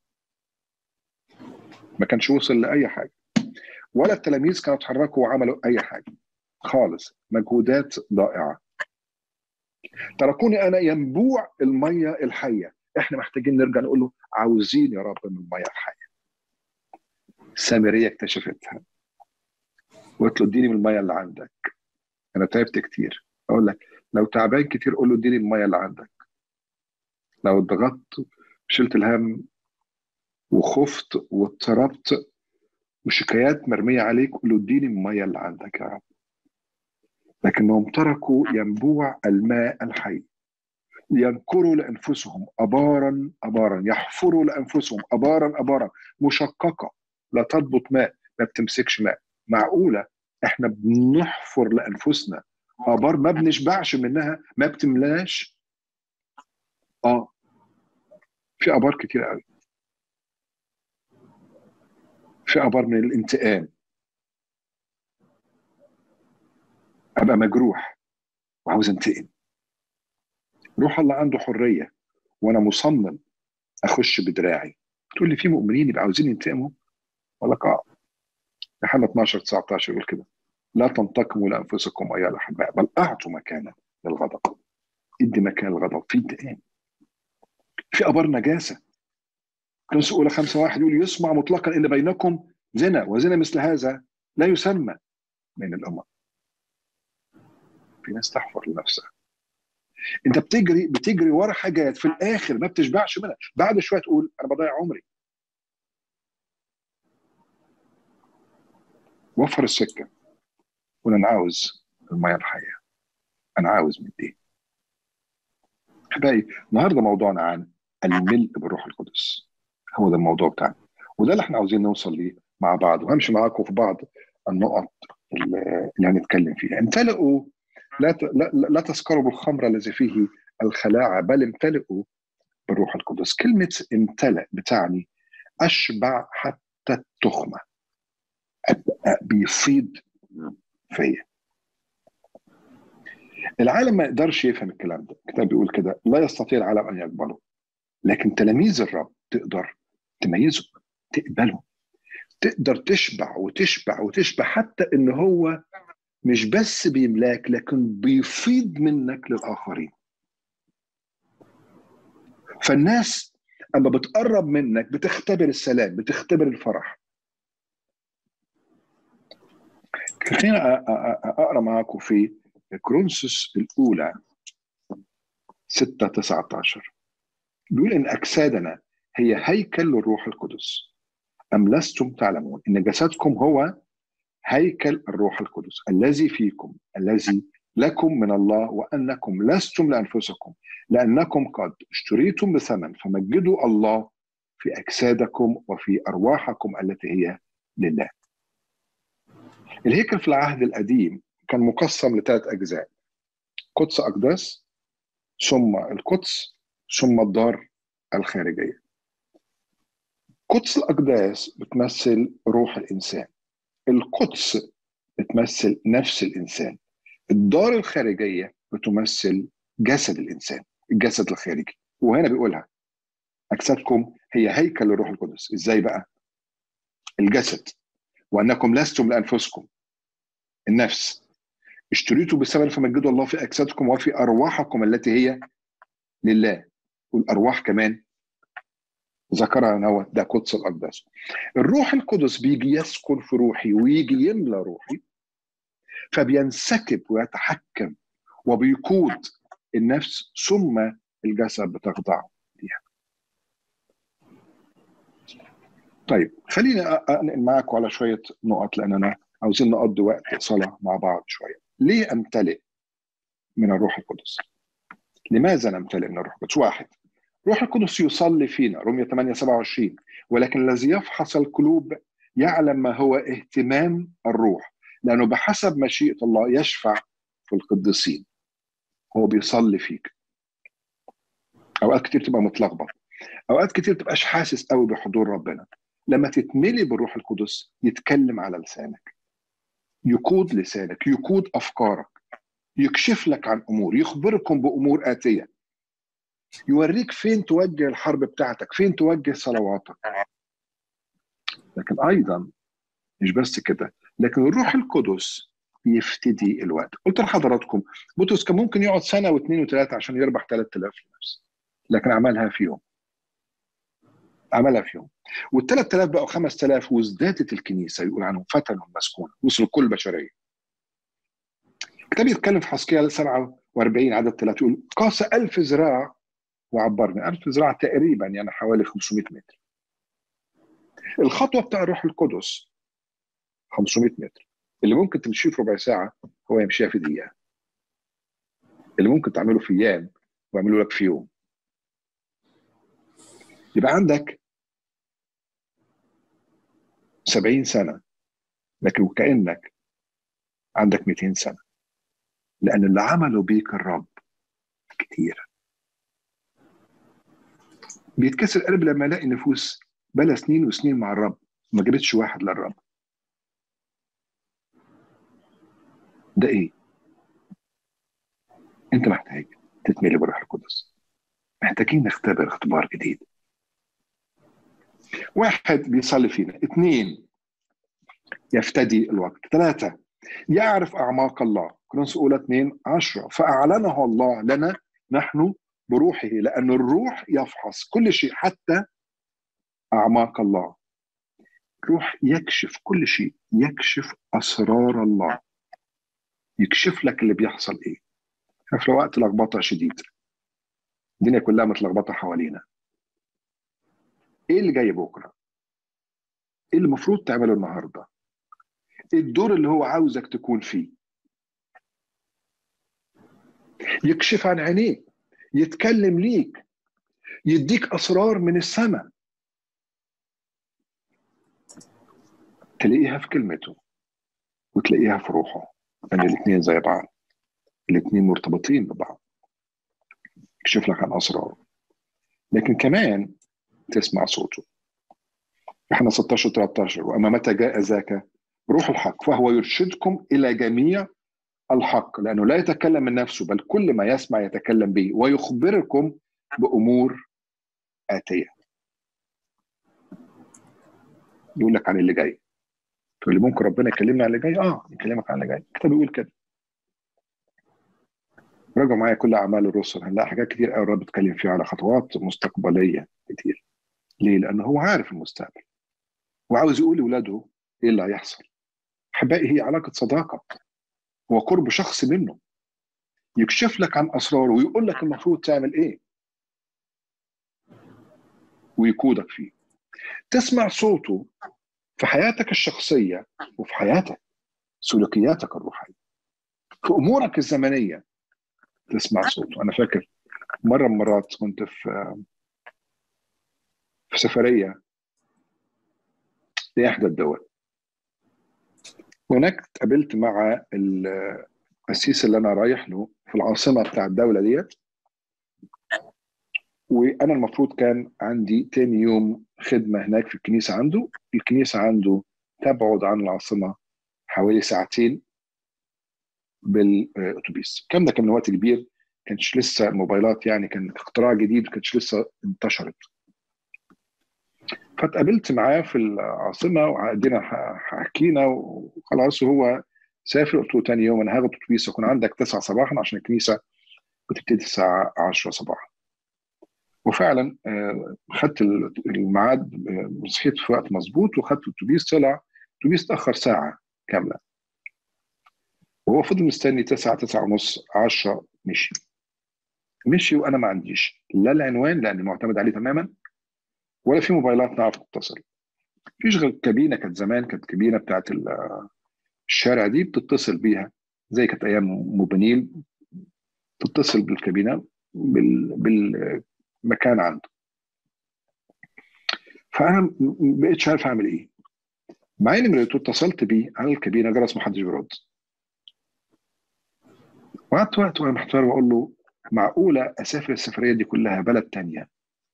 ما كانش وصل لاي حاجه ولا التلاميذ كانوا اتحركوا وعملوا اي حاجه خالص مجهودات ضائعه تركوني انا ينبوع الميه الحيه احنا محتاجين نرجع نقول له عاوزين يا رب من الميه الحيه السامريه اكتشفتها وقلت له اديني من الميه اللي عندك انا تعبت كتير اقول لك لو تعبان كتير قول له اديني الميه اللي عندك لو اتضغطت شلت الهم وخفت واضطربت وشكايات مرميه عليك قول له اديني الميه اللي عندك يا رب لكنهم تركوا ينبوع الماء الحي لينكروا لانفسهم ابارا ابارا يحفروا لانفسهم ابارا ابارا مشققه لا تضبط ماء ما بتمسكش ماء معقوله احنا بنحفر لانفسنا ابار ما بنشبعش منها ما بتملاش اه في ابار كتير قوي في ابار من الانتقام ابقى مجروح وعاوز انتقم روح الله عنده حريه وانا مصمم اخش بدراعي تقول لي في مؤمنين يبقى عاوزين ينتقموا ولا اه يوحنا 12 19 يقول كده لا تنتقموا لانفسكم ايها الاحباء بل اعطوا مكانا للغضب ادي مكان الغضب في انتقام في ابار نجاسه كنس اولى خمسة واحد يقول يسمع مطلقا ان بينكم زنا وزنا مثل هذا لا يسمى من الامم في ناس تحفر لنفسها انت بتجري بتجري ورا حاجات في الاخر ما بتشبعش منها بعد شويه تقول انا بضيع عمري وفر السكه قول انا عاوز الميه الحيه انا عاوز من دي احبائي النهارده موضوعنا عن الملء بالروح القدس هو ده الموضوع بتاعنا وده اللي احنا عاوزين نوصل ليه مع بعض وهمشي معاكم في بعض النقط اللي هنتكلم فيها امتلئوا لا لا, لا تسكروا بالخمر الذي فيه الخلاعه بل امتلئوا بالروح القدس كلمه امتلئ بتعني اشبع حتى التخمه بيفيض فيا العالم ما يقدرش يفهم الكلام ده الكتاب بيقول كده لا يستطيع العالم ان يقبله لكن تلاميذ الرب تقدر تميزه تقبله تقدر تشبع وتشبع وتشبع حتى ان هو مش بس بيملاك لكن بيفيض منك للآخرين فالناس اما بتقرب منك بتختبر السلام بتختبر الفرح خلينا اقرا معاكم في كرونسوس الاولى 6 19 بيقول ان اجسادنا هي هيكل للروح القدس ام لستم تعلمون ان جسدكم هو هيكل الروح القدس الذي فيكم الذي لكم من الله وانكم لستم لانفسكم لانكم قد اشتريتم بثمن فمجدوا الله في اجسادكم وفي ارواحكم التي هي لله. الهيكل في العهد القديم كان مقسم لثلاث اجزاء قدس اقداس ثم القدس ثم الدار الخارجيه. قدس الاقداس بتمثل روح الانسان. القدس بتمثل نفس الانسان. الدار الخارجيه بتمثل جسد الانسان الجسد الخارجي وهنا بيقولها اجسادكم هي هيكل للروح القدس ازاي بقى الجسد وانكم لستم لانفسكم النفس اشتريتوا بثمن فمجدوا الله في اجسادكم وفي ارواحكم التي هي لله والارواح كمان ذكرها هو ده قدس الاقداس الروح القدس بيجي يسكن في روحي ويجي يملى روحي فبينسكب ويتحكم وبيقود النفس ثم الجسد بتخضع ليها طيب خليني انقل معاكم على شويه نقط لاننا عاوزين نقضي وقت صلاه مع بعض شويه ليه امتلئ من الروح القدس لماذا نمتلئ من الروح القدس واحد روح القدس يصلي فينا رمية 8 27 ولكن الذي يفحص القلوب يعلم ما هو اهتمام الروح لانه بحسب مشيئه الله يشفع في القديسين هو بيصلي فيك اوقات كتير تبقى متلخبط اوقات كتير تبقاش حاسس قوي بحضور ربنا لما تتملي بالروح القدس يتكلم على لسانك يقود لسانك يقود افكارك يكشف لك عن امور يخبركم بامور اتيه يوريك فين توجه الحرب بتاعتك فين توجه صلواتك لكن ايضا مش بس كده لكن الروح القدس يفتدي الوقت قلت لحضراتكم بطرس كان ممكن يقعد سنه واثنين وثلاثه عشان يربح 3000 لنفسه لكن عملها في يوم عملها في يوم وال 3000 بقوا 5000 وازدادت الكنيسه يقول عنهم فتنوا مسكونه وصلوا كل البشريه الكتاب يتكلم في حسكيال 47 عدد 3 يقول قاس 1000 ذراع وعبرني 1000 ذراع تقريبا يعني حوالي 500 متر الخطوه بتاع الروح القدس 500 متر اللي ممكن تمشيه في ربع ساعه هو يمشيها في دقيقه اللي ممكن تعمله في ايام واعمله لك في يوم يبقى عندك 70 سنه لكن وكانك عندك 200 سنه لان اللي عمله بيك الرب كتير بيتكسر قلب لما الاقي نفوس بلا سنين وسنين مع الرب ما جابتش واحد للرب ده ايه انت محتاج تتملي بالروح القدس محتاجين نختبر اختبار جديد واحد بيصلي فينا اثنين يفتدي الوقت ثلاثة يعرف أعماق الله كورنثوس أولى 2 10 فأعلنه الله لنا نحن بروحه لأن الروح يفحص كل شيء حتى أعماق الله الروح يكشف كل شيء يكشف أسرار الله يكشف لك اللي بيحصل إيه في وقت لخبطة شديد الدنيا كلها متلخبطة حوالينا إيه اللي جاي بكرة إيه اللي المفروض تعمله النهاردة إيه الدور اللي هو عاوزك تكون فيه يكشف عن عينيك يتكلم ليك يديك اسرار من السماء تلاقيها في كلمته وتلاقيها في روحه لان يعني الاثنين زي بعض الاثنين مرتبطين ببعض يكشف لك عن اسراره لكن كمان تسمع صوته احنا 16 13 واما متى جاء ذاك روح الحق فهو يرشدكم الى جميع الحق لأنه لا يتكلم من نفسه بل كل ما يسمع يتكلم به ويخبركم بأمور آتية يقول لك عن اللي جاي تقول لي ممكن ربنا يكلمنا عن اللي جاي اه يكلمك عن اللي جاي الكتاب بيقول كده راجعوا معايا كل اعمال الرسل هنلاقي حاجات كتير قوي الرب اتكلم فيها على خطوات مستقبليه كتير ليه؟ لانه هو عارف المستقبل وعاوز يقول لاولاده ايه اللي هيحصل احبائي هي علاقه صداقه هو قرب شخص منه يكشف لك عن اسراره ويقول لك المفروض تعمل ايه ويقودك فيه تسمع صوته في حياتك الشخصيه وفي حياتك سلوكياتك الروحيه في امورك الزمنيه تسمع صوته انا فاكر مره من المرات كنت في في سفريه لاحدى الدول هناك اتقابلت مع القسيس اللي انا رايح له في العاصمه بتاع الدوله ديت وانا المفروض كان عندي تاني يوم خدمه هناك في الكنيسه عنده الكنيسه عنده تبعد عن العاصمه حوالي ساعتين بالاتوبيس الكلام ده كان من وقت كبير كانش لسه موبايلات يعني كان اختراع جديد ما كانش لسه انتشرت فاتقابلت معاه في العاصمه وقعدنا حكينا وخلاص وهو سافر قلت له تاني يوم انا هاخد اتوبيس اكون عندك 9 صباحا عشان الكنيسه بتبتدي الساعه 10 صباحا وفعلا خدت الميعاد صحيت في وقت مظبوط وخدت الاتوبيس طلع الاتوبيس تاخر ساعه كامله وهو فضل مستني 9 9 ونص 10 مشي مشي وانا ما عنديش لا العنوان لاني معتمد عليه تماما ولا في موبايلات نعرف نتصل مفيش غير كابينه كانت زمان كانت كابينه بتاعت الشارع دي بتتصل بيها زي كانت ايام موبينيل تتصل بالكابينه بال... بالمكان عنده فانا ما بقتش عارف اعمل ايه مع اني مريته اتصلت بيه على الكابينه جرس ما حدش بيرد وقعدت وقت وانا محتار واقول له معقوله اسافر السفريه دي كلها بلد تانية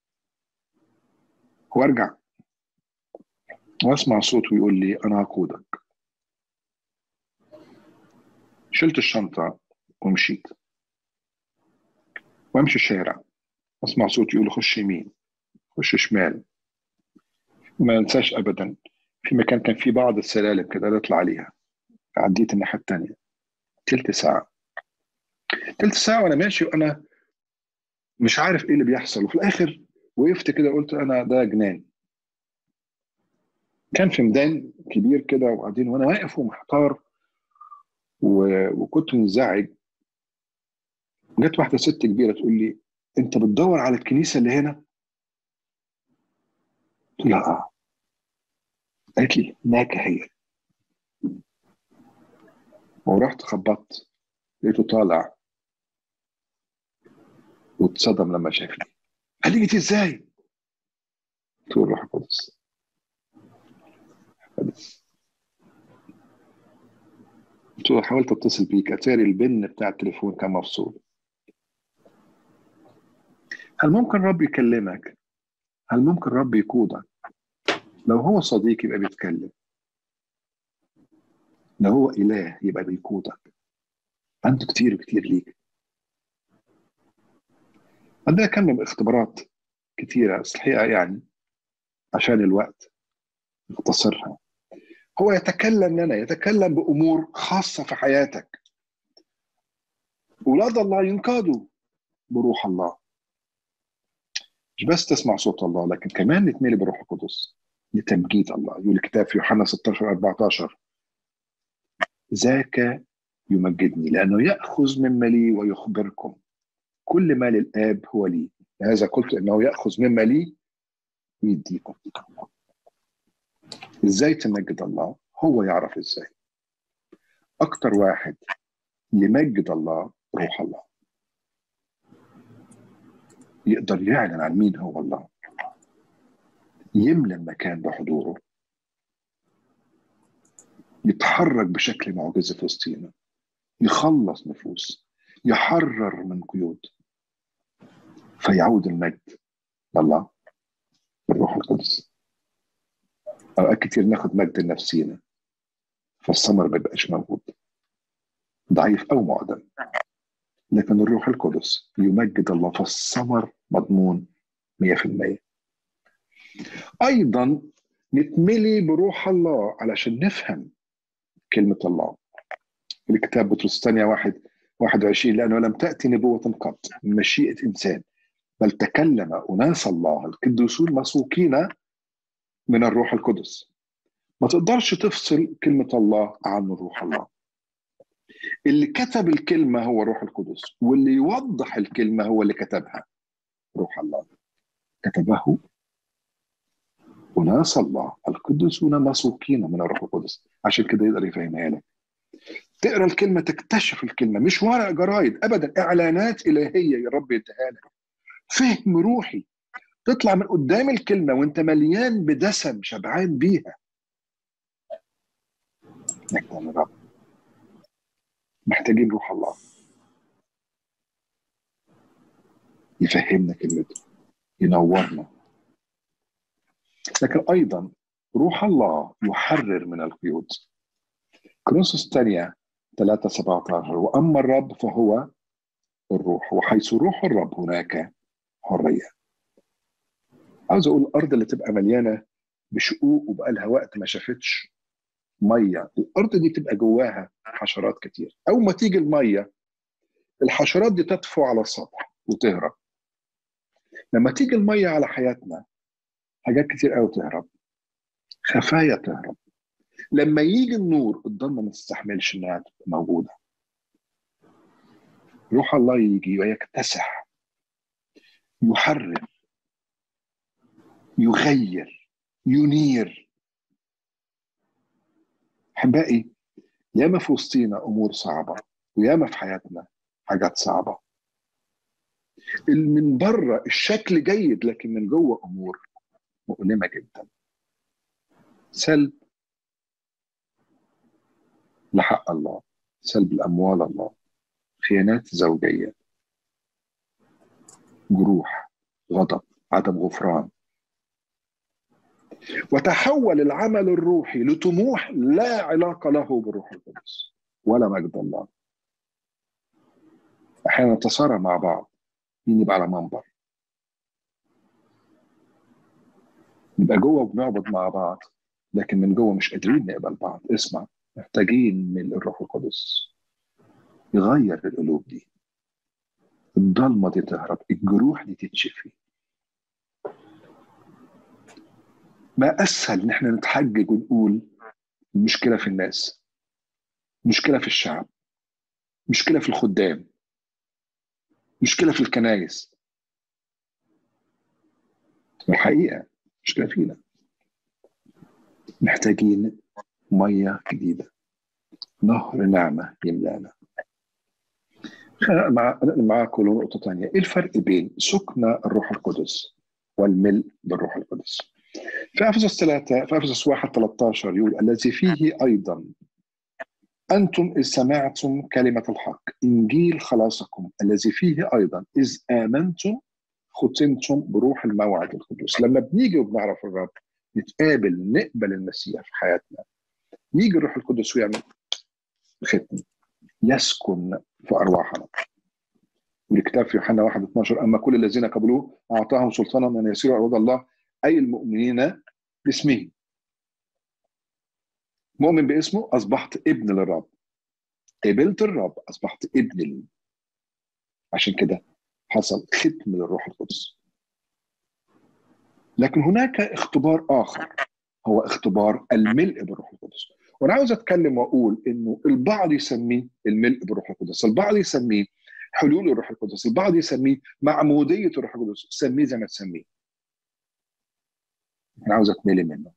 وارجع واسمع صوته يقول لي انا هقودك شلت الشنطه ومشيت وامشي الشارع اسمع صوت يقول خش يمين خش شمال وما انساش ابدا في مكان كان فيه بعض السلالم كده نطلع عليها عديت الناحيه الثانيه تلت ساعه تلت ساعه وانا ماشي وانا مش عارف ايه اللي بيحصل وفي الاخر وقفت كده قلت انا ده جنان كان في ميدان كبير كده وبعدين وانا واقف ومحتار و... وكنت منزعج جت واحده ست كبيره تقول لي انت بتدور على الكنيسه اللي هنا؟ قلت لها اه قالت لي هناك هي ورحت خبطت لقيته طالع واتصدم لما شافني قال لي جيتي ازاي؟ قلت له الروح القدس قلت له حاولت اتصل بيك اتاري البن بتاع التليفون كان مفصول هل ممكن رب يكلمك؟ هل ممكن رب يقودك؟ لو هو صديق يبقى بيتكلم لو هو إله يبقى بيقودك عنده كتير كتير ليك عندنا كم من اختبارات كتيرة بس الحقيقة يعني عشان الوقت نختصرها هو يتكلم لنا يتكلم بأمور خاصة في حياتك أولاد الله ينقادوا بروح الله مش بس تسمع صوت الله لكن كمان نتملي بروح القدس لتمجيد الله يقول الكتاب في يوحنا 16 14 ذاك يمجدني لأنه يأخذ مما لي ويخبركم كل ما للآب هو لي لهذا قلت أنه يأخذ مما لي ويديكم إزاي تمجد الله هو يعرف إزاي أكتر واحد يمجد الله روح الله يقدر يعلن عن مين هو الله يملى المكان بحضوره يتحرك بشكل معجزي في وسطينا يخلص نفوس يحرر من قيود فيعود المجد لله بالروح القدس اوقات كتير ناخد مجد لنفسينا فالثمر ما يبقاش موجود ضعيف او معدم لكن الروح القدس يمجد الله فالثمر مضمون 100% ايضا نتملي بروح الله علشان نفهم كلمة الله الكتاب بطرس الثانية واحد 21 لأنه لم تأتي نبوة قط من مشيئة إنسان بل تكلم أناس الله القديسون مسوقين من الروح القدس ما تقدرش تفصل كلمة الله عن روح الله اللي كتب الكلمة هو روح القدس واللي يوضح الكلمة هو اللي كتبها روح الله كتبه أناس الله القدسون مسوقين من الروح القدس عشان كده يقدر يفهمها لك تقرا الكلمه تكتشف الكلمه مش ورق جرايد ابدا اعلانات الهيه يا رب يديها لك فهم روحي تطلع من قدام الكلمه وانت مليان بدسم شبعان بيها نحن الرب محتاجين روح الله يفهمنا كلمته ينورنا لكن ايضا روح الله يحرر من القيود كرونسوس الثانية 3 17 وأما الرب فهو الروح وحيث روح الرب هناك حرية عاوز أقول الأرض اللي تبقى مليانة بشقوق وبقى لها وقت ما شافتش مية الأرض دي تبقى جواها حشرات كتير أول ما تيجي المية الحشرات دي تطفو على السطح وتهرب لما تيجي المية على حياتنا حاجات كتير قوي تهرب خفايا تهرب لما يجي النور الضلمه ما تستحملش انها تبقى موجوده روح الله يجي ويكتسح يحرر يغير ينير احبائي ياما في وسطينا امور صعبه وياما في حياتنا حاجات صعبه من بره الشكل جيد لكن من جوه امور مؤلمه جدا سلب لحق الله سلب الأموال الله خيانات زوجية جروح غضب عدم غفران وتحول العمل الروحي لطموح لا علاقة له بالروح القدس ولا مجد الله أحيانا نتصارع مع بعض مين يبقى على منبر نبقى جوه بنعبد مع بعض لكن من جوه مش قادرين نقبل بعض اسمع محتاجين من الروح القدس يغير القلوب دي الضلمة دي تهرب الجروح دي تتشفي ما أسهل إن احنا نتحجج ونقول المشكلة في الناس مشكلة في الشعب مشكلة في الخدام مشكلة في الكنايس الحقيقة مشكلة فينا محتاجين ميه جديده نهر نعمه يملانا مع معاكم نقطة ثانية، إيه الفرق بين سكن الروح القدس والملء بالروح القدس؟ في أفسس 3 في أفسس 1 13 يقول الذي فيه أيضا أنتم إذ سمعتم كلمة الحق إنجيل خلاصكم الذي فيه أيضا إذ آمنتم ختمتم بروح الموعد القدس لما بنيجي وبنعرف الرب نتقابل نقبل المسيح في حياتنا يجي الروح القدس ويعمل ختم يسكن في ارواحنا الكتاب في يوحنا 1 12 اما كل الذين قبلوه اعطاهم سلطانا ان يسيروا عباد الله اي المؤمنين باسمه مؤمن باسمه اصبحت ابن للرب قبلت الرب اصبحت ابن لي عشان كده حصل ختم للروح القدس لكن هناك اختبار اخر هو اختبار الملء بالروح القدس وانا عاوز اتكلم واقول انه البعض يسميه الملء بالروح القدس البعض يسميه حلول الروح القدس البعض يسميه معموديه الروح القدس سميه زي ما تسميه انا عاوز اتملي منه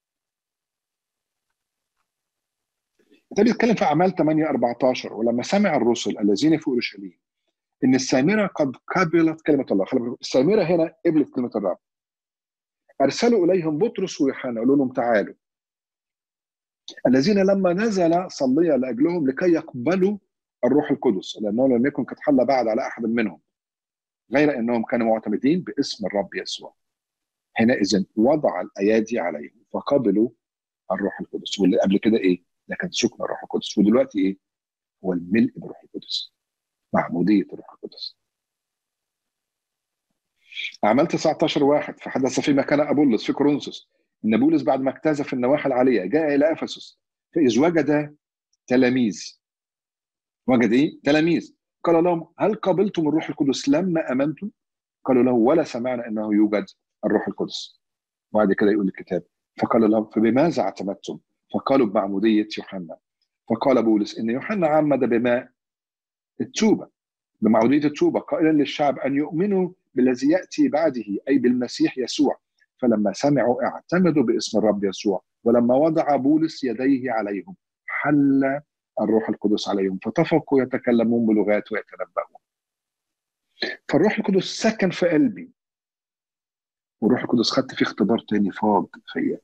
ده بيتكلم في اعمال 8 14 ولما سمع الرسل الذين في اورشليم ان السامره قد قبلت كلمه الله السامره هنا قبلت كلمه الرب ارسلوا اليهم بطرس ويوحنا قالوا لهم تعالوا الذين لما نزل صلي لاجلهم لكي يقبلوا الروح القدس لانه لم يكن قد حل بعد على احد منهم غير انهم كانوا معتمدين باسم الرب يسوع حينئذ وضع الايادي عليهم فقبلوا الروح القدس واللي قبل كده ايه؟ ده كان سكن الروح القدس ودلوقتي ايه؟ هو الملء بالروح القدس معموديه الروح القدس أعمال 19 واحد فحدث في مكان أبولس في كورنثوس ان بولس بعد ما اجتاز في النواحي العاليه جاء الى افسس فاذ وجد تلاميذ وجد ايه؟ تلاميذ قال لهم هل قبلتم الروح القدس لما امنتم؟ قالوا له ولا سمعنا انه يوجد الروح القدس. وبعد كده يقول الكتاب فقال لهم فبماذا اعتمدتم؟ فقالوا بمعموديه يوحنا. فقال بولس ان يوحنا عمد بماء التوبه بمعموديه التوبه قائلا للشعب ان يؤمنوا بالذي ياتي بعده اي بالمسيح يسوع فلما سمعوا اعتمدوا باسم الرب يسوع ولما وضع بولس يديه عليهم حل الروح القدس عليهم فطفقوا يتكلمون بلغات ويتنبؤون فالروح القدس سكن في قلبي والروح القدس خدت فيه اختبار تاني فاض فيا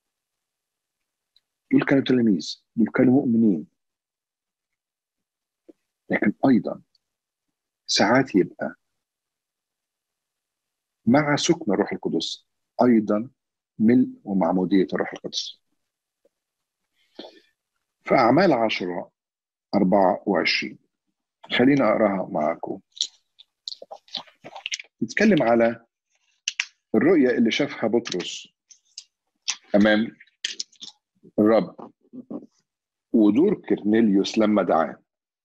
دول كانوا تلاميذ دول كانوا مؤمنين لكن ايضا ساعات يبقى مع سكن الروح القدس ايضا ملء ومعموديه الروح القدس في أعمال عشرة 24 خلينا أقراها معاكم نتكلم على الرؤية اللي شافها بطرس أمام الرب ودور كرنيليوس لما دعاه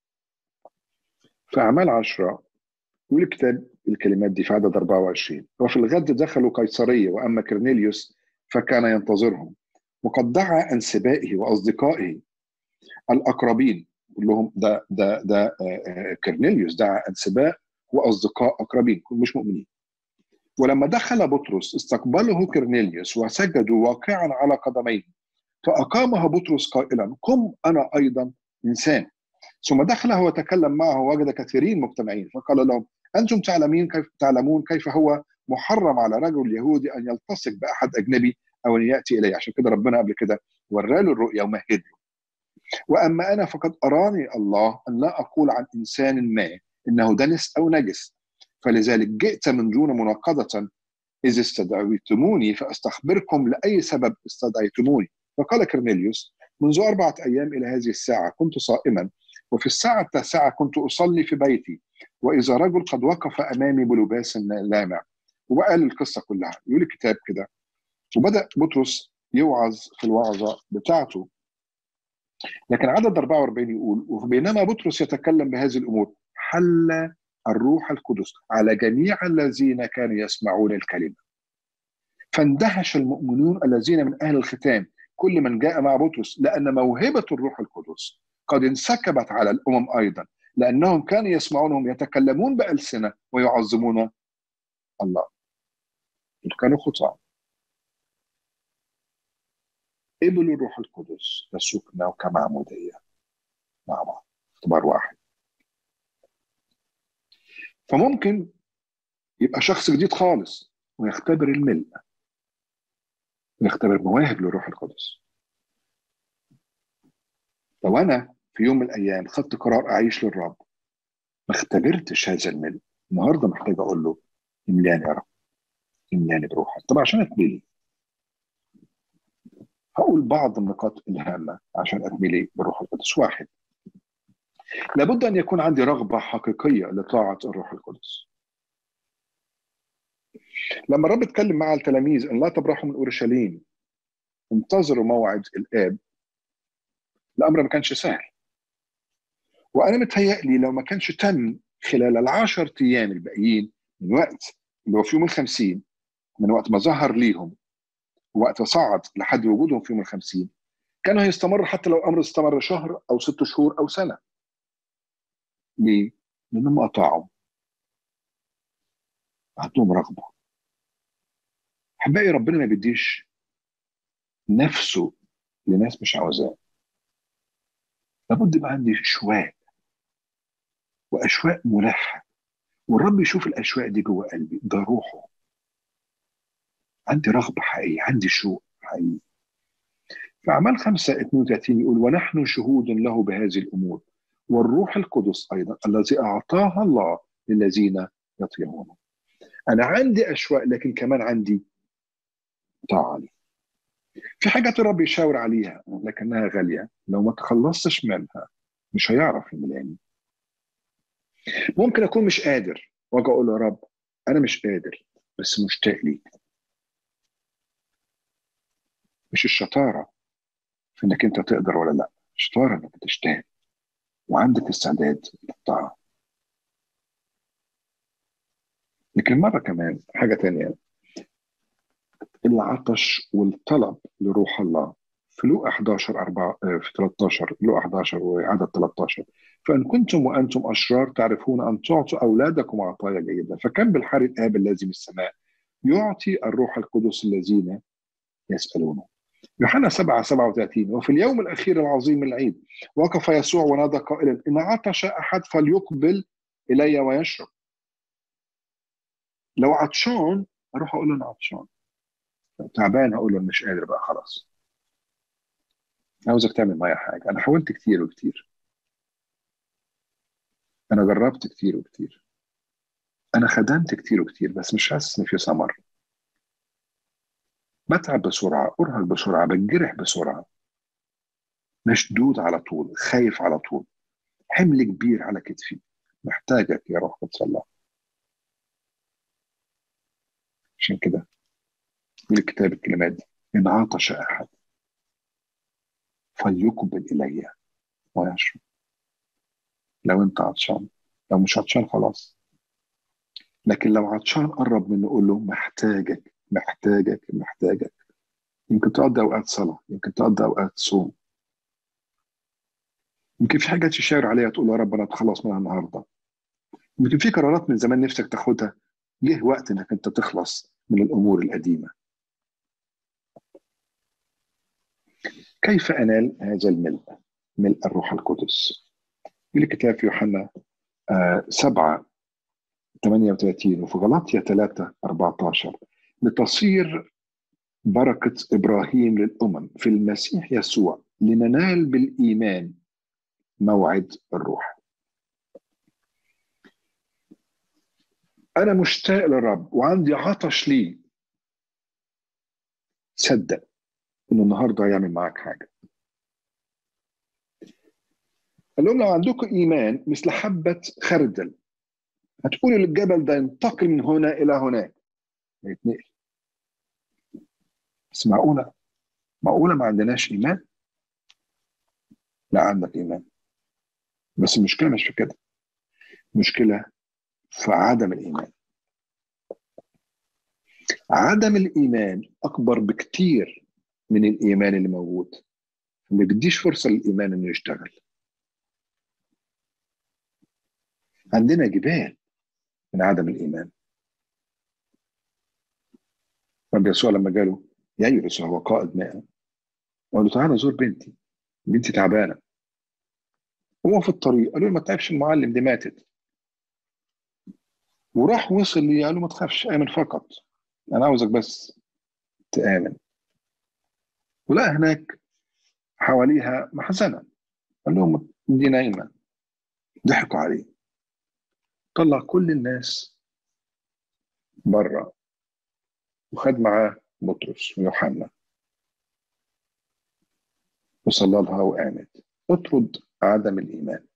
في أعمال عشرة يقول الكتاب الكلمات دي في عدد 24 وفي الغد دخلوا قيصرية وأما كرنيليوس فكان ينتظرهم وقد دعا أنسبائه وأصدقائه الاقربين كلهم ده ده ده كرنيليوس دعا انسباء واصدقاء اقربين مش مؤمنين ولما دخل بطرس استقبله كرنيليوس وسجدوا واقعا على قدميه فاقامها بطرس قائلا قم انا ايضا انسان ثم دخل وتكلم معه وجد كثيرين مجتمعين فقال لهم انتم تعلمين كيف تعلمون كيف هو محرم على رجل يهودي ان يلتصق باحد اجنبي او ان ياتي اليه عشان كده ربنا قبل كده وراله الرؤيا ومهد له واما انا فقد اراني الله ان لا اقول عن انسان ما انه دنس او نجس فلذلك جئت من دون مناقضه اذ استدعيتموني فاستخبركم لاي سبب استدعيتموني فقال كرنيليوس منذ اربعه ايام الى هذه الساعه كنت صائما وفي الساعه التاسعه كنت اصلي في بيتي واذا رجل قد وقف امامي بلباس لامع وقال القصه كلها يقول الكتاب كده وبدا بطرس يوعظ في الوعظه بتاعته لكن عدد 44 يقول وبينما بطرس يتكلم بهذه الامور حل الروح القدس على جميع الذين كانوا يسمعون الكلمه فاندهش المؤمنون الذين من اهل الختام كل من جاء مع بطرس لان موهبه الروح القدس قد انسكبت على الامم ايضا لانهم كانوا يسمعونهم يتكلمون بالسنه ويعظمون الله كانوا خطاه قبلوا الروح القدس كسكنة وكمعمودية مع بعض اختبار واحد فممكن يبقى شخص جديد خالص ويختبر الملء ويختبر مواهب للروح القدس لو انا في يوم من الايام خدت قرار اعيش للرب ما اختبرتش هذا الملء النهارده محتاج اقول له املاني يا رب املاني بروحك طب عشان اتملي هقول بعض النقاط الهامة عشان أكملي بالروح القدس واحد لابد أن يكون عندي رغبة حقيقية لطاعة الروح القدس لما الرب اتكلم مع التلاميذ أن لا تبرحوا من أورشليم انتظروا موعد الآب الأمر ما كانش سهل وأنا متهيألي لو ما كانش تم خلال العشر أيام الباقيين من وقت اللي هو في يوم الخمسين من وقت ما ظهر ليهم وقت صعد لحد وجودهم في يوم الخمسين كانوا هيستمر حتى لو الامر استمر شهر او ست شهور او سنه ليه؟ لانهم اطاعوا عندهم رغبه احبائي ربنا ما بيديش نفسه لناس مش عاوزاه لابد يبقى عندي اشواق واشواق ملحه والرب يشوف الاشواق دي جوه قلبي ده روحه عندي رغبة حقيقية عندي شوق حقيقي في أعمال 5 32 يقول ونحن شهود له بهذه الأمور والروح القدس أيضا الذي أعطاها الله للذين يطيعونه أنا عندي أشواق لكن كمان عندي طاعة لي في حاجات الرب يشاور عليها لكنها غالية لو ما تخلصتش منها مش هيعرف يملاني ممكن أكون مش قادر وأجي أقول يا رب أنا مش قادر بس مشتاق ليك مش الشطاره في انك انت تقدر ولا لا الشطاره انك تجتهد وعندك استعداد للطاعه لكن مره كمان حاجه تانية العطش والطلب لروح الله في لوقا 11 4 في 13 لوقا 11 وعدد 13 فان كنتم وانتم اشرار تعرفون ان تعطوا اولادكم عطايا جيده فكم بالحر الاب الذي من السماء يعطي الروح القدس الذين يسالونه يوحنا 7 37 وفي اليوم الاخير العظيم من العيد وقف يسوع ونادى قائلا ان عطش احد فليقبل الي ويشرب لو عطشان اروح اقول له انا عطشان لو تعبان هقول له مش قادر بقى خلاص عاوزك تعمل معايا حاجه انا حاولت كتير وكتير انا جربت كتير وكتير انا خدمت كتير وكتير بس مش حاسس ان في ثمر بتعب بسرعه ارهق بسرعه بتجرح بسرعه مشدود على طول خايف على طول حمل كبير على كتفي محتاجك يا روح قدس الله عشان كده يقول الكتاب الكلمات دي ان عطش احد فليقبل الي ويشرب لو انت عطشان لو مش عطشان خلاص لكن لو عطشان قرب منه قول له محتاجك محتاجك محتاجك يمكن تقضي اوقات صلاه يمكن تقضي اوقات صوم يمكن في حاجات تشاور عليها تقول يا رب انا اتخلص منها النهارده يمكن في قرارات من زمان نفسك تاخدها جه وقت انك انت تخلص من الامور القديمه كيف انال هذا الملء ملء الروح القدس يقول الكتاب في يوحنا آه 7 38 وفي غلطية 3 14 لتصير بركة إبراهيم للأمم في المسيح يسوع لننال بالإيمان موعد الروح أنا مشتاق للرب وعندي عطش ليه صدق إنه النهاردة هيعمل معاك حاجة قال لهم لو عندكم إيمان مثل حبة خردل هتقولي للجبل ده ينتقل من هنا إلى هناك يتنقل بس معقولة معقولة ما عندناش إيمان؟ لا عندك إيمان بس المشكلة مش في كده المشكلة في عدم الإيمان عدم الإيمان أكبر بكتير من الإيمان اللي موجود ما بيديش فرصة للإيمان إنه يشتغل عندنا جبال من عدم الإيمان رب يسوع لما جاله ييرس وهو قائد ماء قال له تعالى زور بنتي بنتي تعبانة هو في الطريق قالوا له ما تعبش المعلم دي ماتت وراح وصل لي قال له ما تخافش آمن فقط أنا عاوزك بس تآمن ولقى هناك حواليها محزنة قال لهم دي نايمة ضحكوا عليه طلع كل الناس بره وخد معاه بطرس ويوحنا وصلى لها وقامت اطرد عدم الإيمان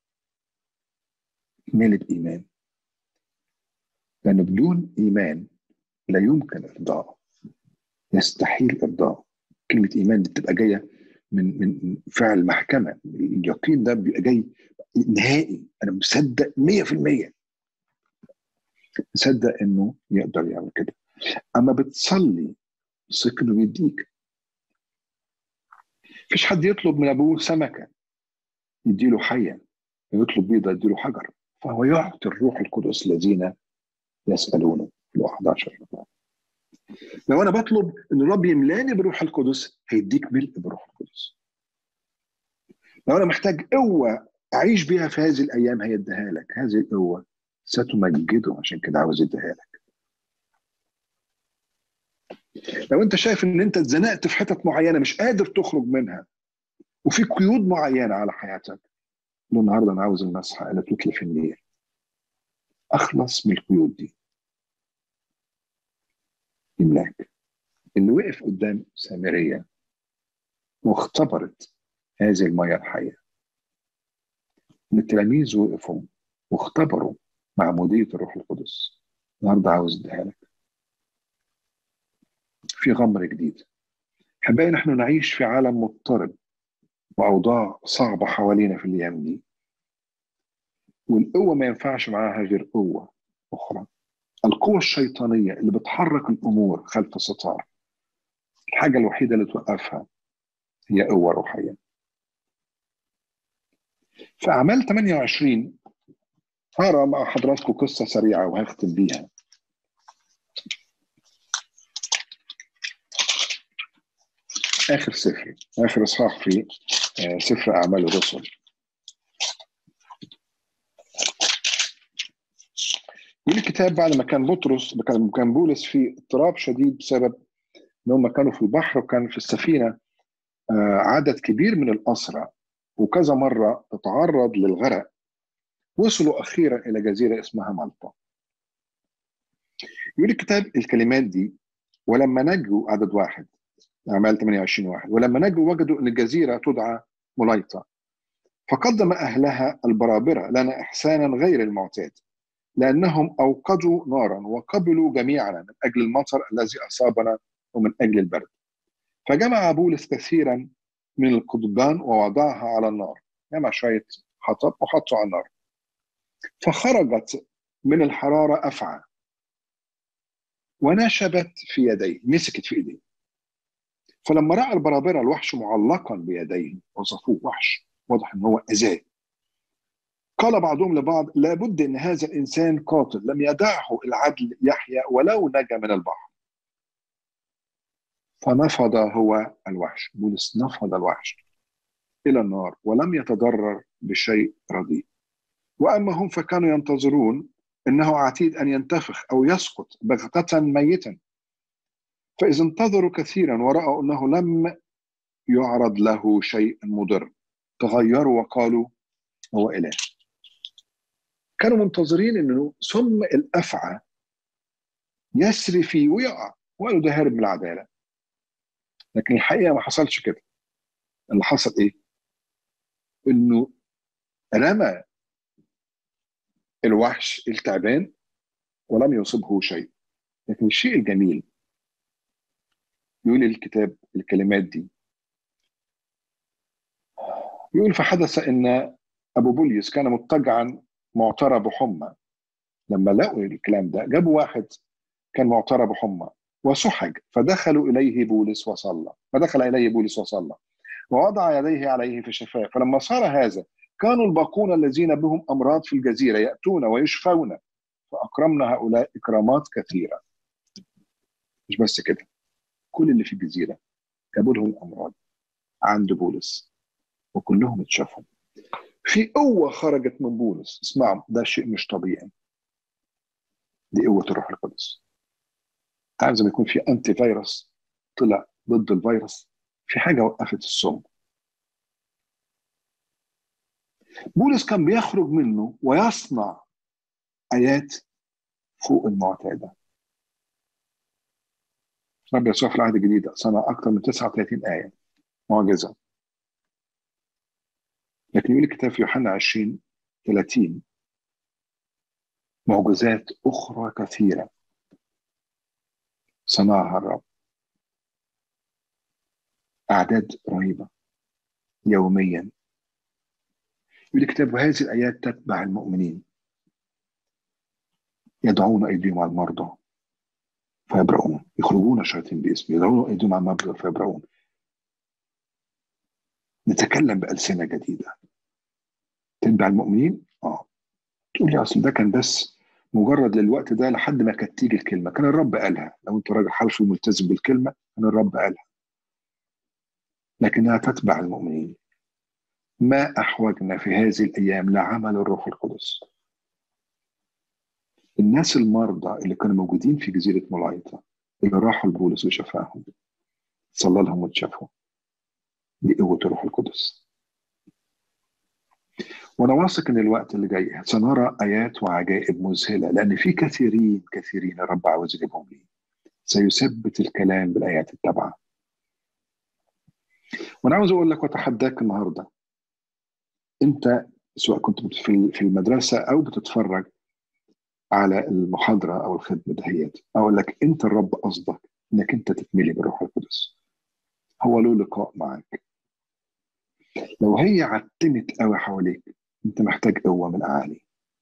ملء إيمان لأن بدون إيمان لا يمكن إرضاء يستحيل إرضاء كلمة إيمان دي بتبقى جاية من من فعل محكمة اليقين ده بيبقى جاي نهائي أنا مصدق 100% مصدق إنه يقدر يعمل كده أما بتصلي ثق إنه بيديك مفيش حد يطلب من أبوه سمكة يديله حية يطلب بيضة يديله حجر فهو يعطي الروح القدس الذين يسألونه في 11 لو انا بطلب ان الرب يملاني بروح القدس هيديك ملء بروح القدس لو انا محتاج قوه اعيش بيها في هذه الايام هيديها لك هذه القوه ستمجده عشان كده عاوز يديها لك لو انت شايف ان انت اتزنقت في حتت معينه مش قادر تخرج منها وفي قيود معينه على حياتك النهارده انا عاوز المسحه اللي تتلف النير اخلص من القيود دي يملاك اللي وقف قدام سامرية واختبرت هذه المياه الحية إن التلاميذ وقفوا واختبروا معمودية الروح القدس النهارده عاوز اديها لك في غمر جديد أحبائي نحن نعيش في عالم مضطرب وأوضاع صعبة حوالينا في الأيام دي والقوة ما ينفعش معاها غير قوة أخرى القوة الشيطانية اللي بتحرك الأمور خلف الستار الحاجة الوحيدة اللي توقفها هي قوة روحية في أعمال 28 هقرا مع حضراتكم قصة سريعة وهختم بيها آخر سفر آخر إصحاح في سفر أعمال الرسل يقول الكتاب بعد ما كان بطرس كان بولس في اضطراب شديد بسبب ان هم كانوا في البحر وكان في السفينه عدد كبير من الاسرى وكذا مره تتعرض للغرق وصلوا اخيرا الى جزيره اسمها مالطا. يقول الكتاب الكلمات دي ولما نجوا عدد واحد اعمال 28 واحد ولما نجوا وجدوا ان الجزيره تدعى مليطه فقدم اهلها البرابره لنا احسانا غير المعتاد لأنهم أوقدوا نارا وقبلوا جميعنا من أجل المطر الذي أصابنا ومن أجل البرد فجمع بولس كثيرا من القضبان ووضعها على النار جمع شوية حطب وحطوا على النار فخرجت من الحرارة أفعى ونشبت في يديه مسكت في ايديه فلما راى البرابره الوحش معلقا بيديه وصفوه وحش واضح ان هو اذاه قال بعضهم لبعض لابد ان هذا الانسان قاتل لم يدعه العدل يحيى ولو نجا من البحر فنفض هو الوحش بولس نفض الوحش الى النار ولم يتضرر بشيء رديء واما هم فكانوا ينتظرون انه عتيد ان ينتفخ او يسقط بغته ميتا فاذا انتظروا كثيرا وراوا انه لم يعرض له شيء مضر تغيروا وقالوا هو اله كانوا منتظرين انه سم الافعى يسري فيه ويقع وقالوا ده هارب من العداله لكن الحقيقه ما حصلش كده اللي حصل ايه؟ انه رمى الوحش التعبان ولم يصبه شيء لكن الشيء الجميل يقول الكتاب الكلمات دي يقول فحدث ان ابو بوليس كان مضطجعا معترى بحمى لما لقوا الكلام ده جابوا واحد كان معترى بحمى وسحج فدخلوا اليه بولس وصلى فدخل اليه بولس وصلى ووضع يديه عليه فشفاه فلما صار هذا كانوا الباقون الذين بهم امراض في الجزيره ياتون ويشفون فاكرمنا هؤلاء اكرامات كثيره مش بس كده كل اللي في الجزيره جابوا لهم الامراض عند بولس وكلهم اتشافوا في قوه خرجت من بولس اسمعوا ده شيء مش طبيعي دي قوه الروح القدس عارف زي ما يكون في انتي فيروس طلع ضد الفيروس في حاجه وقفت السم بولس كان بيخرج منه ويصنع ايات فوق المعتاده رب يسوع في العهد الجديد صنع اكثر من 39 ايه معجزه لكن يقول الكتاب في يوحنا 20 30 معجزات اخرى كثيره صنعها الرب اعداد رهيبه يوميا يقول الكتاب وهذه الايات تتبع المؤمنين يدعون ايديهم على المرضى فيبرؤون يخرجون الشياطين باسمه يدعون ايديهم على المرضى فيبرؤون نتكلم بألسنة جديدة تتبع المؤمنين اه تقول لي اصل ده كان بس مجرد للوقت ده لحد ما كانت تيجي الكلمه كان الرب قالها لو انت راجل حرفي وملتزم بالكلمه كان الرب قالها لكنها تتبع المؤمنين ما احوجنا في هذه الايام لعمل الروح القدس الناس المرضى اللي كانوا موجودين في جزيره ملايطه اللي راحوا لبولس وشفاهم صلى لهم وتشافوا دي قوه الروح القدس وانا واثق ان الوقت اللي جاي سنرى ايات وعجائب مذهله لان في كثيرين كثيرين الرب عاوز يجيبهم لي سيثبت الكلام بالايات التابعه وانا عاوز اقول لك واتحداك النهارده انت سواء كنت في المدرسه او بتتفرج على المحاضره او الخدمه دهيت اقول لك انت الرب قصدك انك انت تتملي بالروح القدس هو له لقاء معك لو هي عتمت قوي حواليك انت محتاج قوه من اعالي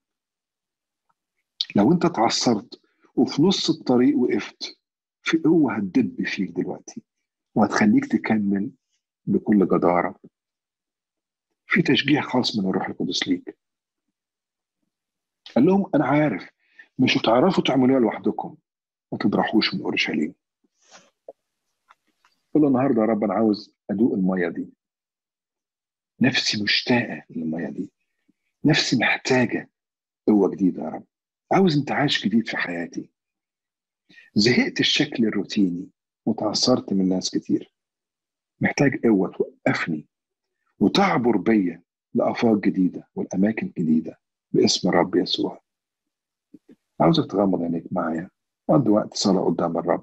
لو انت اتعثرت وفي نص الطريق وقفت في قوه هتدب فيك دلوقتي وهتخليك تكمل بكل جداره في تشجيع خاص من الروح القدس ليك قال لهم انا عارف مش هتعرفوا تعملوها لوحدكم ما تبرحوش من اورشليم قول له النهارده يا رب انا عاوز ادوق الميه دي نفسي مشتاقه للميه دي نفسي محتاجه قوه جديده يا رب عاوز انتعاش جديد في حياتي زهقت الشكل الروتيني وتعثرت من ناس كتير محتاج قوه توقفني وتعبر بيا لافاق جديده والاماكن جديده باسم الرب يسوع عاوزك تغمض عينيك معايا قضي وقت صلاه قدام الرب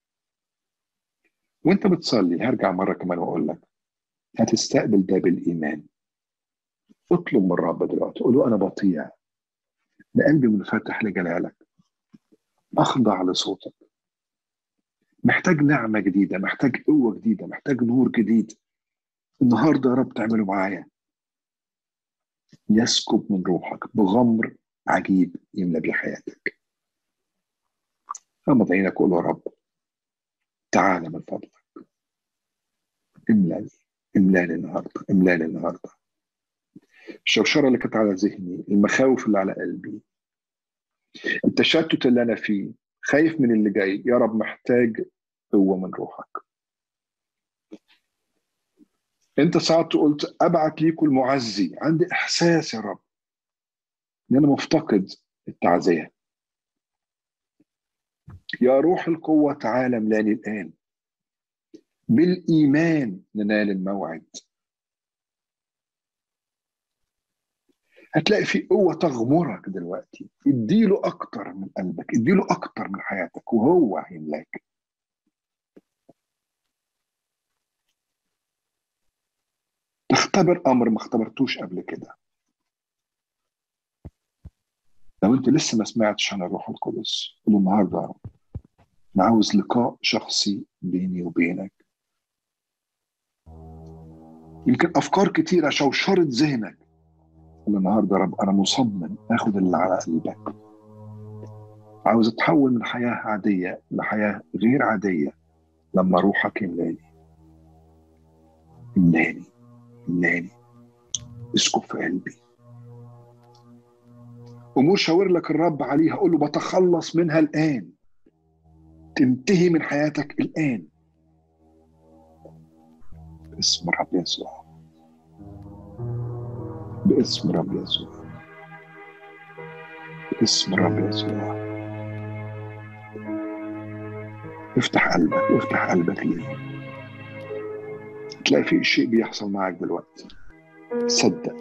وانت بتصلي هرجع مره كمان واقول لك هتستقبل ده بالايمان اطلب من الرب دلوقتي قول له انا بطيع لقلبي منفتح لجلالك اخضع لصوتك محتاج نعمه جديده محتاج قوه جديده محتاج نور جديد النهارده يا رب تعمله معايا يسكب من روحك بغمر عجيب يملى بيه حياتك غمض عينك وقول يا رب تعالى من فضلك املاني املاني النهارده املاني النهارده الشوشره اللي كانت على ذهني المخاوف اللي على قلبي التشتت اللي انا فيه خايف من اللي جاي يا رب محتاج قوه من روحك انت صعدت قلت ابعت ليكم المعزي عندي احساس يا رب ان انا مفتقد التعزيه يا روح القوه تعالى ملاني الان بالايمان ننال الموعد هتلاقي في قوة تغمرك دلوقتي اديله أكتر من قلبك اديله أكتر من حياتك وهو هيملاك تختبر أمر ما اختبرتوش قبل كده لو أنت لسه ما سمعتش عن الروح القدس قول النهاردة يا رب أنا عاوز لقاء شخصي بيني وبينك يمكن أفكار كتيرة شوشرت ذهنك قول النهارده يا رب انا مصمم اخد اللي على قلبك عاوز اتحول من حياه عاديه لحياه غير عاديه لما روحك يملاني يملاني يملاني اسكب في قلبي امور شاور لك الرب عليها قول له بتخلص منها الان تنتهي من حياتك الان باسم الرب يسوع باسم رب يسوع باسم رب يسوع افتح قلبك افتح قلبك ليه تلاقي في شيء بيحصل معك دلوقتي صدق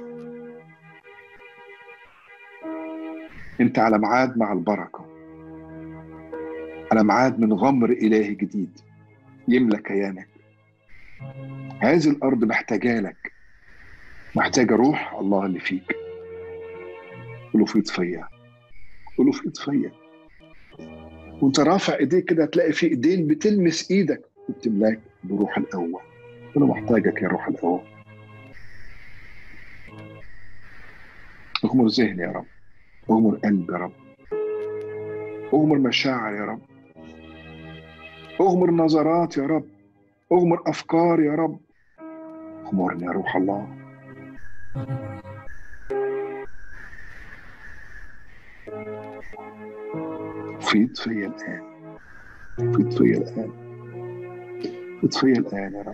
انت على ميعاد مع البركة على ميعاد من غمر إلهي جديد يملى كيانك هذه الأرض محتاجة لك محتاجة روح الله اللي فيك قوله فيض فيا قوله فيض فيا وانت رافع ايديك كده هتلاقي في ايدين بتلمس ايدك وبتملاك بروح القوة انا محتاجك يا روح القوة اغمر ذهني يا رب اغمر قلبي يا رب اغمر مشاعر يا رب اغمر نظرات يا رب اغمر افكار يا رب اغمرني يا روح الله فيض فيا الآن فيض فيا الآن فيض فيا الآن يا رب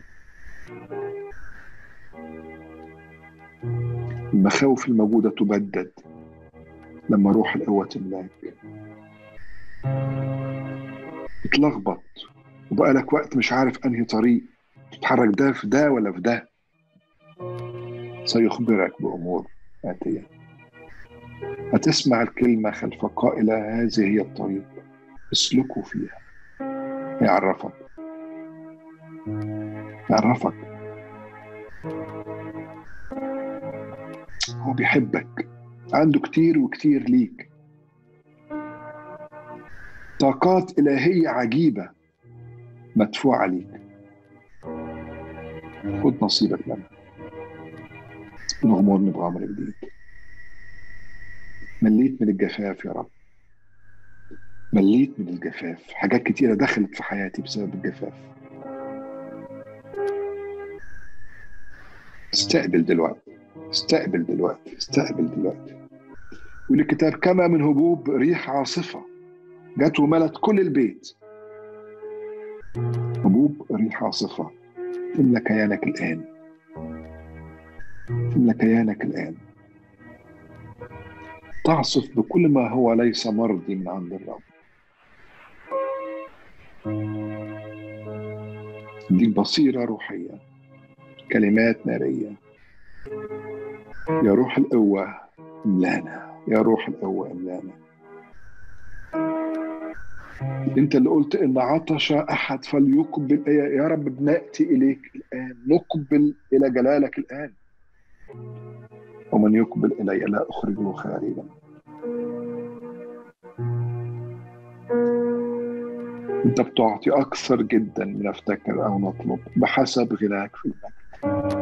المخاوف الموجودة تبدد لما روح القوة تملاك اتلخبط وبقى لك وقت مش عارف أنهي طريق تتحرك ده في ده ولا في ده سيخبرك بأمور آتية هتسمع الكلمة خلف قائلة هذه هي الطريق اسلكوا فيها يعرفك يعرفك هو بيحبك عنده كتير وكتير ليك طاقات إلهية عجيبة مدفوعة ليك خد نصيبك منها نغمرني بغمر جديد مليت من الجفاف يا رب مليت من الجفاف حاجات كتيرة دخلت في حياتي بسبب الجفاف استقبل دلوقتي استقبل دلوقتي استقبل دلوقتي والكتاب كما من هبوب ريح عاصفة جت وملت كل البيت هبوب ريح عاصفة تملى كيانك الآن تملى كيانك الآن تعصف بكل ما هو ليس مرضي من عند الرب دي بصيرة روحية كلمات نارية يا روح القوة املانا يا روح القوة املانا انت اللي قلت ان عطش احد فليقبل يا رب بناتي اليك الان نقبل الى جلالك الان ومن يقبل الي لا اخرجه خارجا انت بتعطي اكثر جدا من افتكر او نطلب بحسب غناك في المجد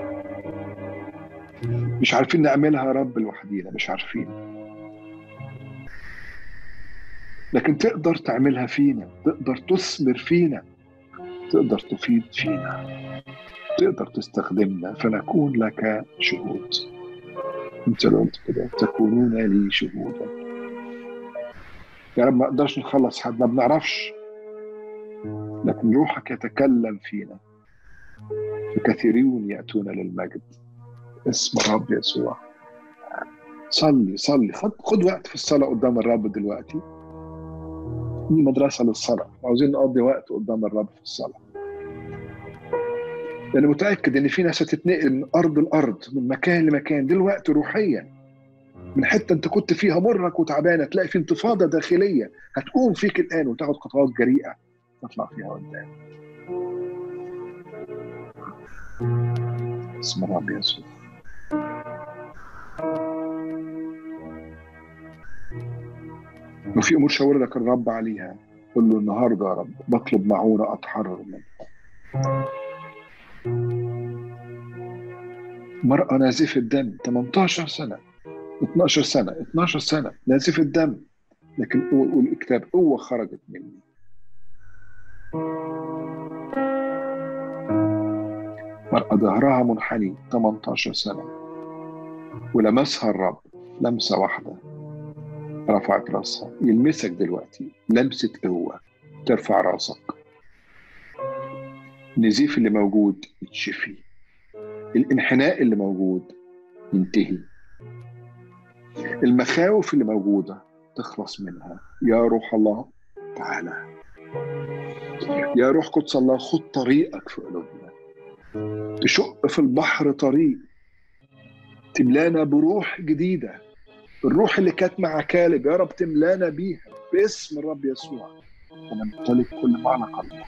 مش عارفين نعملها يا رب لوحدينا مش عارفين لكن تقدر تعملها فينا تقدر تثمر فينا تقدر تفيد فينا تقدر تستخدمنا فنكون لك شهود انت اللي قلت كده تكونون لي شهودا يا رب ما نقدرش نخلص حد ما بنعرفش لكن روحك يتكلم فينا فكثيرون يأتون للمجد اسم الرب يسوع صلي صلي خد, خد وقت في الصلاة قدام الرب دلوقتي دي مدرسة للصلاة عاوزين نقضي وقت قدام الرب في الصلاة لأنا متأكد إن في ناس هتتنقل من أرض لأرض من مكان لمكان دلوقتي روحيا من حتة أنت كنت فيها مرك وتعبانة تلاقي في انتفاضة داخلية هتقوم فيك الآن وتاخد خطوات جريئة تطلع فيها قدام اسم الرب يسوع لو في امور شاور لك الرب عليها قل له النهارده يا رب بطلب معونه اتحرر منها مرأة نازفة الدم 18 سنة 12 سنة 12 سنة نازفة الدم لكن والكتاب قوة خرجت مني مرأة ظهرها منحني 18 سنة ولمسها الرب لمسة واحدة رفعت راسها يلمسك دلوقتي لمسة قوة ترفع راسك النزيف اللي موجود يتشفي الانحناء اللي موجود ينتهي المخاوف اللي موجودة تخلص منها يا روح الله تعالى يا روح قدس الله خد طريقك في قلوبنا تشق في البحر طريق تملانا بروح جديدة الروح اللي كانت مع كالب يا رب تملانا بيها باسم الرب يسوع ونمتلك كل معنى قلبك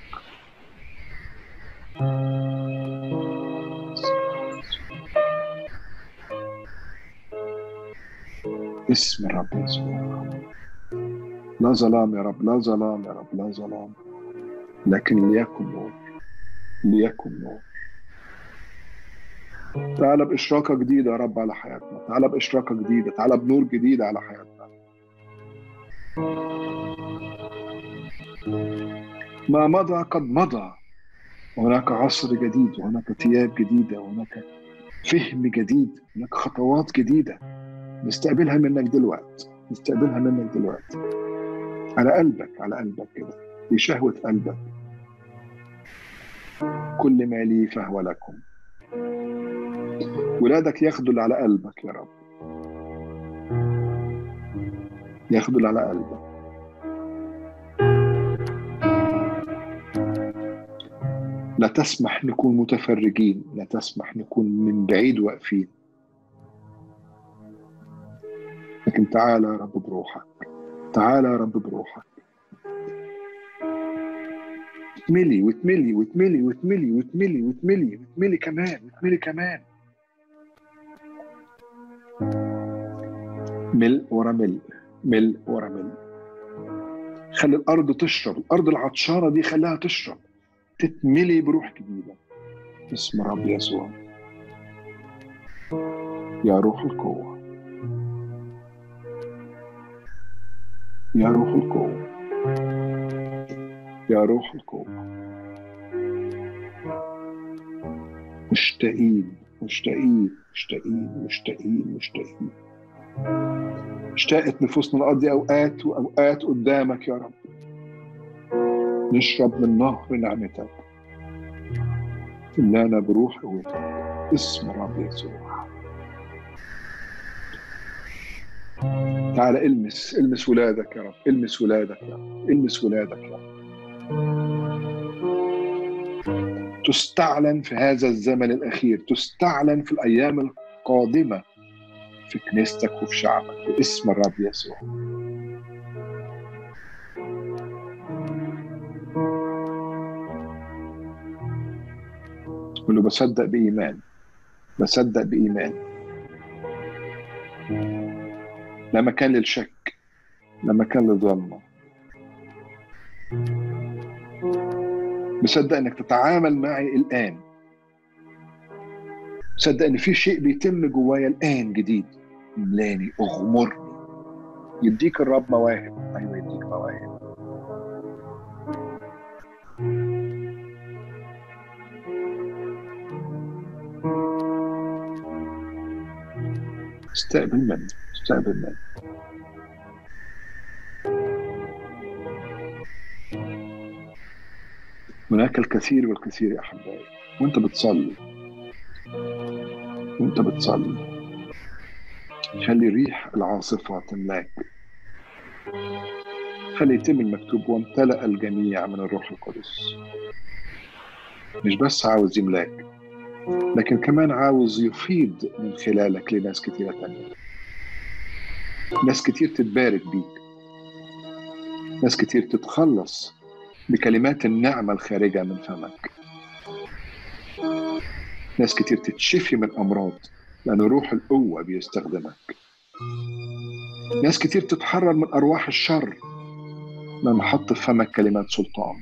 اسم الرب يسوع لا ظلام يا رب لا ظلام يا رب لا ظلام لكن ليكن نور ليكن نور تعال بإشراقة جديدة يا رب على حياتنا تعال بإشراقة جديدة تعال بنور جديد على حياتنا ما مضى قد مضى وهناك عصر جديد وهناك ثياب جديدة وهناك فهم جديد هناك خطوات جديدة نستقبلها منك دلوقتي نستقبلها منك دلوقتي على قلبك على قلبك كده في شهوة قلبك كل ما لي فهو لكم ولادك ياخدوا اللي على قلبك يا رب ياخدوا اللي على قلبك لا تسمح نكون متفرجين لا تسمح نكون من بعيد واقفين لكن تعالى يا رب بروحك تعالى يا رب بروحك اتملي واتملي واتملي واتملي واتملي واتملي واتملي كمان واتملي كمان ملء ورا ملء ملء ورا ملء خلي الارض تشرب الارض العطشانه دي خليها تشرب تتملي بروح جديده اسم رب يسوع يا روح القوة يا روح القوة يا روح القوة مشتاقين مشتاقين مشتاقين مشتاقين مشتاقين اشتاقت نفوسنا نقضي اوقات واوقات قدامك يا رب نشرب من نهر نعمتك ملانا بروح قوتك اسم رب يسوع تعال المس المس ولادك يا رب المس ولادك يا رب المس ولادك يا رب تستعلن في هذا الزمن الأخير تستعلن في الأيام القادمة في كنيستك وفي شعبك باسم الرب يسوع قل له بصدق بإيمان بصدق بإيمان لا مكان للشك لا مكان للظلمة بصدق انك تتعامل معي الآن بصدق ان في شيء بيتم جوايا الآن جديد املاني اغمرني يديك الرب مواهب ايوه يديك مواهب استقبل منه استقبل منه هناك الكثير والكثير يا احبائي وانت بتصلي وانت بتصلي خلي ريح العاصفة تملاك خلي يتم المكتوب وامتلأ الجميع من الروح القدس مش بس عاوز يملاك لكن كمان عاوز يفيض من خلالك لناس كتيرة تانية ناس كتير تتبارك بيك ناس كتير تتخلص بكلمات النعمة الخارجة من فمك ناس كتير تتشفي من أمراض لأن روح القوة بيستخدمك ناس كتير تتحرر من أرواح الشر لما حط في فمك كلمات سلطان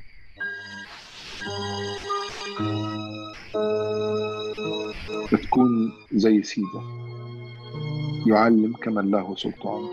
بتكون زي سيدة يعلم كمن له سلطان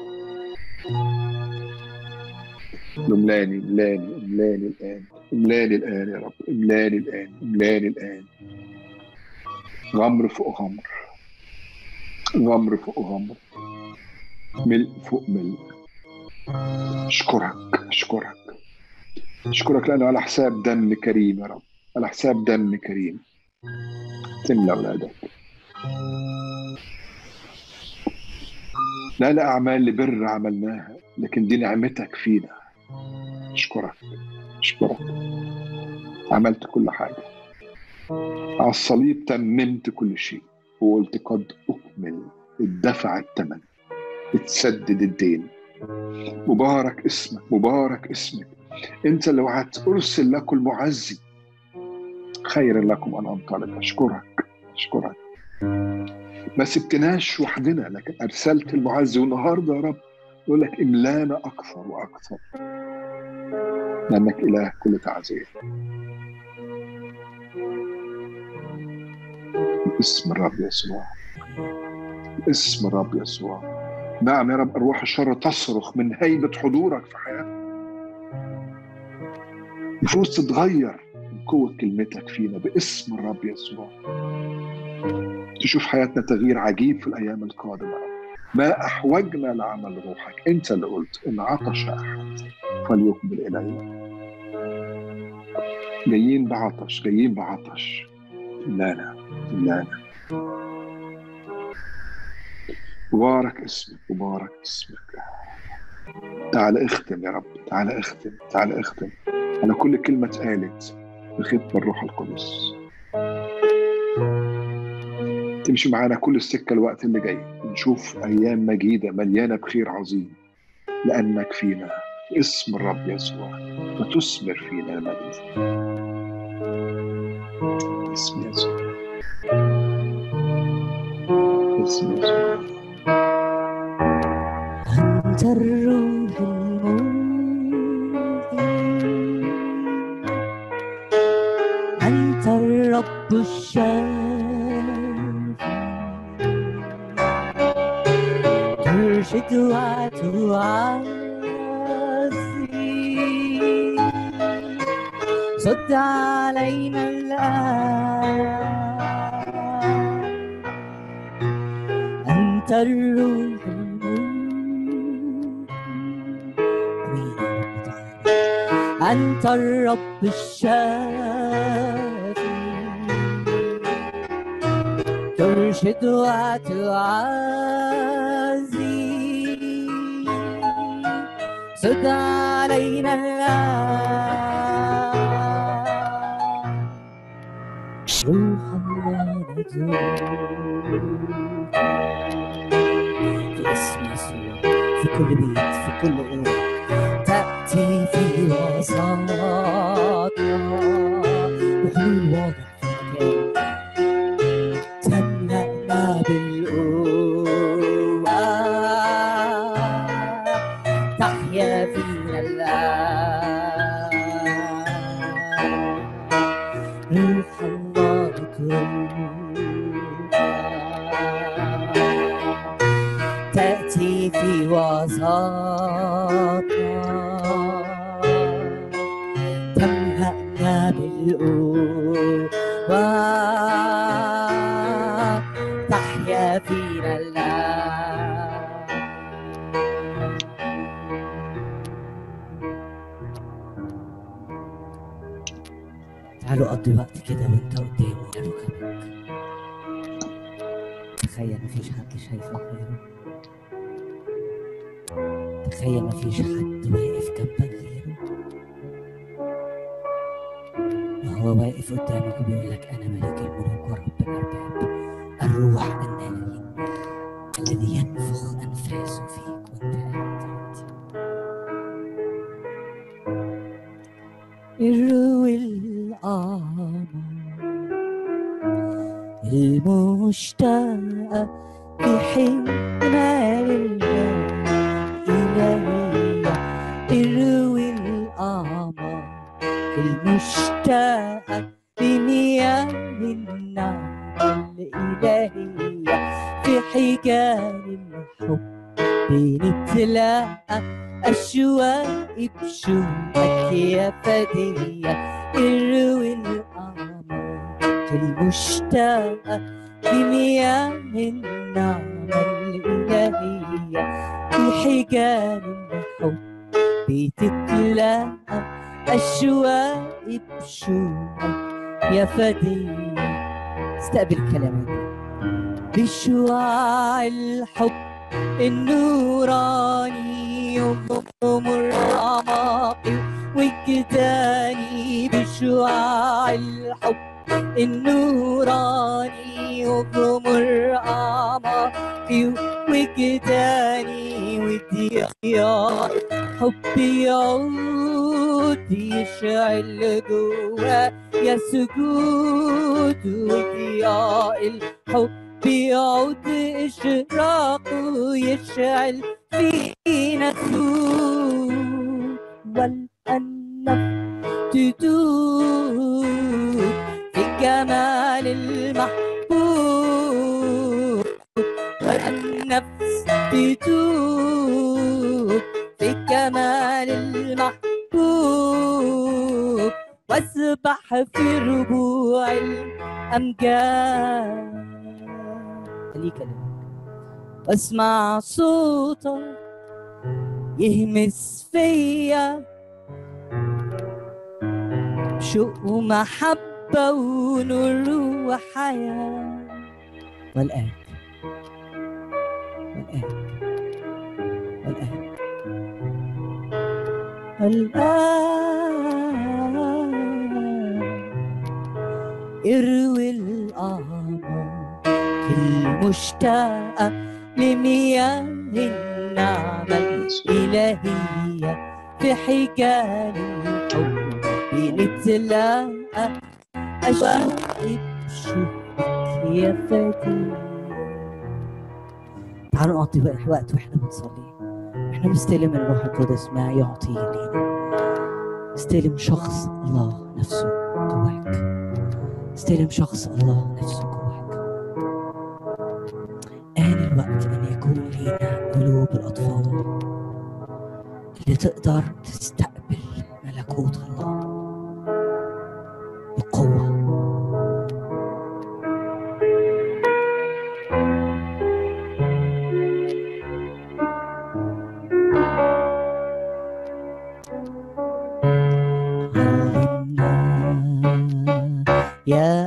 املاني املاني املاني الآن املاني الآن يا رب املاني الآن املاني الآن غمر فوق غمر غمر فوق غمر ملء فوق ملء اشكرك اشكرك اشكرك لانه على حساب دم كريم يا رب على حساب دم كريم تملى اولادك لا لا اعمال لبر عملناها لكن دي نعمتك فينا اشكرك اشكرك عملت كل حاجه على الصليب تممت كل شيء وقلت قد اكمل اتدفع الثمن اتسدد الدين مبارك اسمك مبارك اسمك انت لو هترسل لكم المعزي خير لكم ان انطلق اشكرك اشكرك ما سبتناش وحدنا لكن ارسلت المعزي والنهارده يا رب يقول لك املانا اكثر واكثر لانك اله كل تعزيه باسم الرب يسوع باسم الرب يسوع نعم يا رب ارواح الشر تصرخ من هيبه حضورك في حياتنا نفوس تتغير من قوه كلمتك فينا باسم الرب يسوع تشوف حياتنا تغيير عجيب في الايام القادمه ما احوجنا لعمل روحك انت اللي قلت ان عطش احد فليقبل الي جايين بعطش جايين بعطش لا لا لا لا مبارك اسمك مبارك اسمك تعال اختم يا رب تعال اختم تعال اختم على كل كلمة اتقالت بختم الروح القدس تمشي معانا كل السكة الوقت اللي جاي نشوف أيام مجيدة مليانة بخير عظيم لأنك فينا اسم الرب يسوع وتثمر فينا مجد اسم يسوع اسم يسوع أنت الروح المنذر أنت أنت الرب الشافي ترشد وتعزي صد علينا الآن أنت الروح أنت الرب الشافي ترشد وتعزي سد علينا الآن روح الله ندعوك في اسم يسوع في كل بيت في كل أوضة تأتي في وسطنا بحلول واضح في المكان تملأنا بالقوة تحيا فينا الآن روح الله ندعوك تأتي في وسطنا تملأنا بالقوة تحيا فينا الآن تعالوا قضي وقت كده وانت قدامه يا ركبك تخيل مفيش حد شايفك غيره تخيل مفيش حد واقف جنبك غيره وهو واقف قدامك وبيقول لك انا ملك الملوك ورب الارباب الروح الناري الذي ينفخ انفاسه فيك وانت قاعد الروح القمر المشتاقة في حمال الإلهية الروي القمر المشتاقة بمياه النار الإلهية في حجال الحب بنتلاقى أشواق بشوقك يا فدية الروي القمر المشتاقة بمياه النعمة الإلهية في حجال الحب بتتلاقى أشواق بشوقك يا فدية استقبل كلامك بشعاع الحب النوراني يضم الأعماق وجداني بشعاع الحب النوراني يضم الأعماق وجداني وضياء حبي يعود يشعل جوا يا سجود وضياء الحب يعود إشراق ويشعل فينا سود والأنف تدوب في جمال المحبوب والنفس تدوب في جمال المحبوب واسبح في ربوع الأمجاد خليه كلامك واسمع صوتك يهمس فيا شوق ومحبة ونور وحياة والآن والآن والآن والآن اروي القمر المشتاقة لمياه النعمة الإلهية في حجال الحب بنتلاقى أشوق بشوقك يا فدي تعالوا نقضي بقى وقت واحنا بنصلي احنا بنستلم الروح القدس ما يعطيه لينا استلم شخص الله نفسه جواك استلم شخص الله نفسه جواك آن الوقت أن يكون لينا قلوب الأطفال اللي تقدر تستقبل ملكوت الله بقوة علمنا يا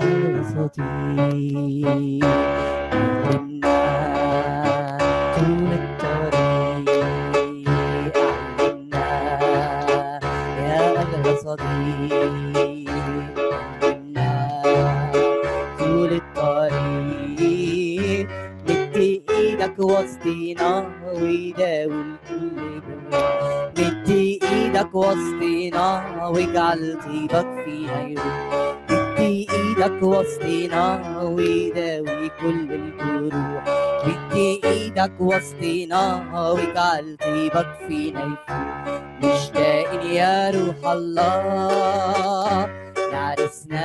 صديق علمنا طول الطريق علمنا يا أغلى صديق علمنا طول الطريق مد ايدك وسطينا ويداوي الكل بروح مد ايدك وسطينا واجعل طيبك فينا يروح مد ايدك وسطينا ويداوي كل الجروح مد ايدك وسطينا واجعل طيبك فينا يفوح مشتاقين يا روح الله لعرسنا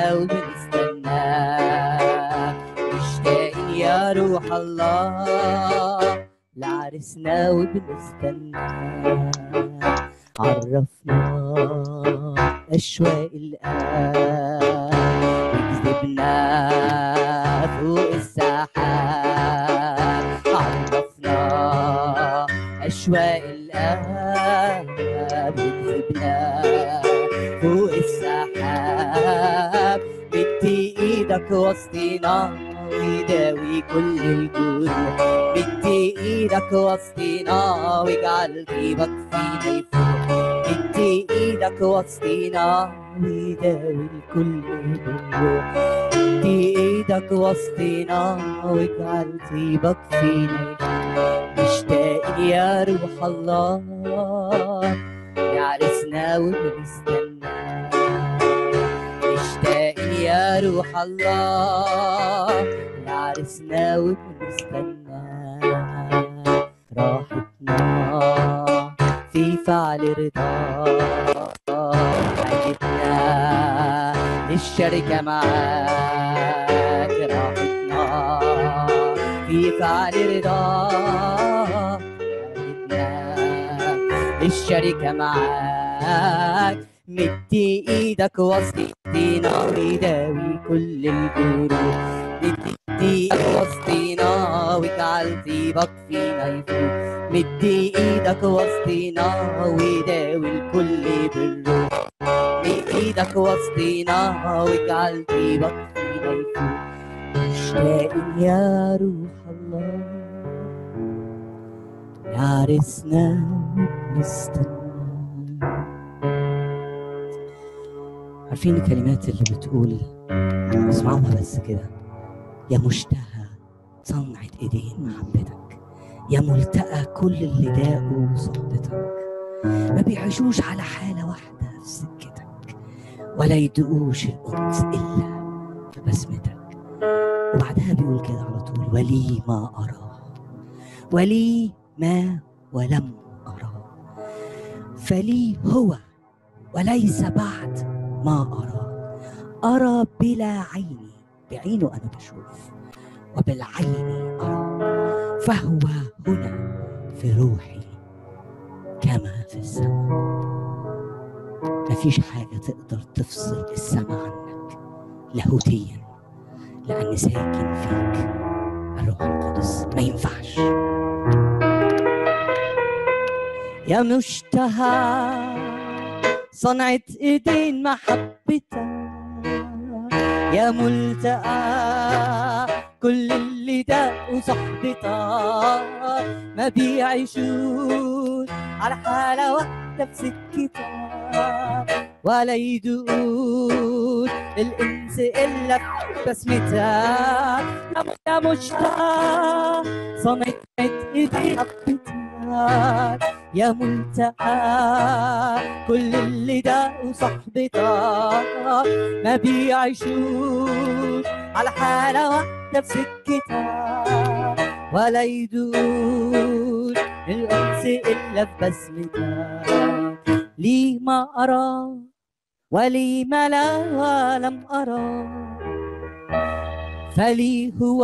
وبنستناك مشتاقين يا روح الله لعرسنا وبنستناك عرفنا أشواق القلب يجذبنا فوق السحاب عرفنا أشواق القلب يجذبنا فوق السحاب مد ايدك وسطينا ويداوي كل الجروح مد ايدك وسطينا واجعل طيبك فينا يفوح مد ايدك وسطينا ويداوي كل الجروح مد ايدك وسطينا واجعل طيبك فينا يفوح مشتاقين يا روح الله يعرسنا وبنستنى مشتاقين يا روح الله يعرسنا وبنستنى راحتنا في فعل رضا حاجتنا للشركة معاك راحتنا في فعل رضا حاجتنا للشركة معاك مد ايدك وسطينا ويداوي كل الجروح مد ايدك وسطينا واجعل طيبك فينا يفوق مد ايدك وسطينا ويداوي الكل بالروح مد ايدك وسطينا واجعل طيبك فينا يفوق مشتاقين يا روح الله يعرسنا وبنستنى عارفين الكلمات اللي بتقول اسمعوها بس كده يا مشتهى صنعة ايدين محبتك يا ملتقى كل اللي داقوا صحبتك ما بيعيشوش على حالة واحدة في سكتك ولا يدقوش الأنس إلا في بسمتك وبعدها بيقول كده على طول ولي ما أراه ولي ما ولم أراه فلي هو وليس بعد ما أرى أرى بلا عيني بعينه أنا بشوف وبالعين أرى فهو هنا في روحي كما في السماء مفيش حاجة تقدر تفصل السماء عنك لاهوتيا لأن ساكن فيك الروح القدس ما ينفعش يا مشتهى صنعة ايدين محبتك يا ملتقى كل اللي داقوا صحبتك ما بيعيشوش على حالة واحدة في سكتك ولا يدوقوش الانس الا في بسمتك يا مشتاق صنعة ايدين محبتك يا ملتقى كل اللي داقوا صحبتك ما بيعيشوش على حالة واحدة في سكتك ولا يدوش الأنس إلا في بسمتك ليه ما أرى ولي ملا ولم أرى فلي هو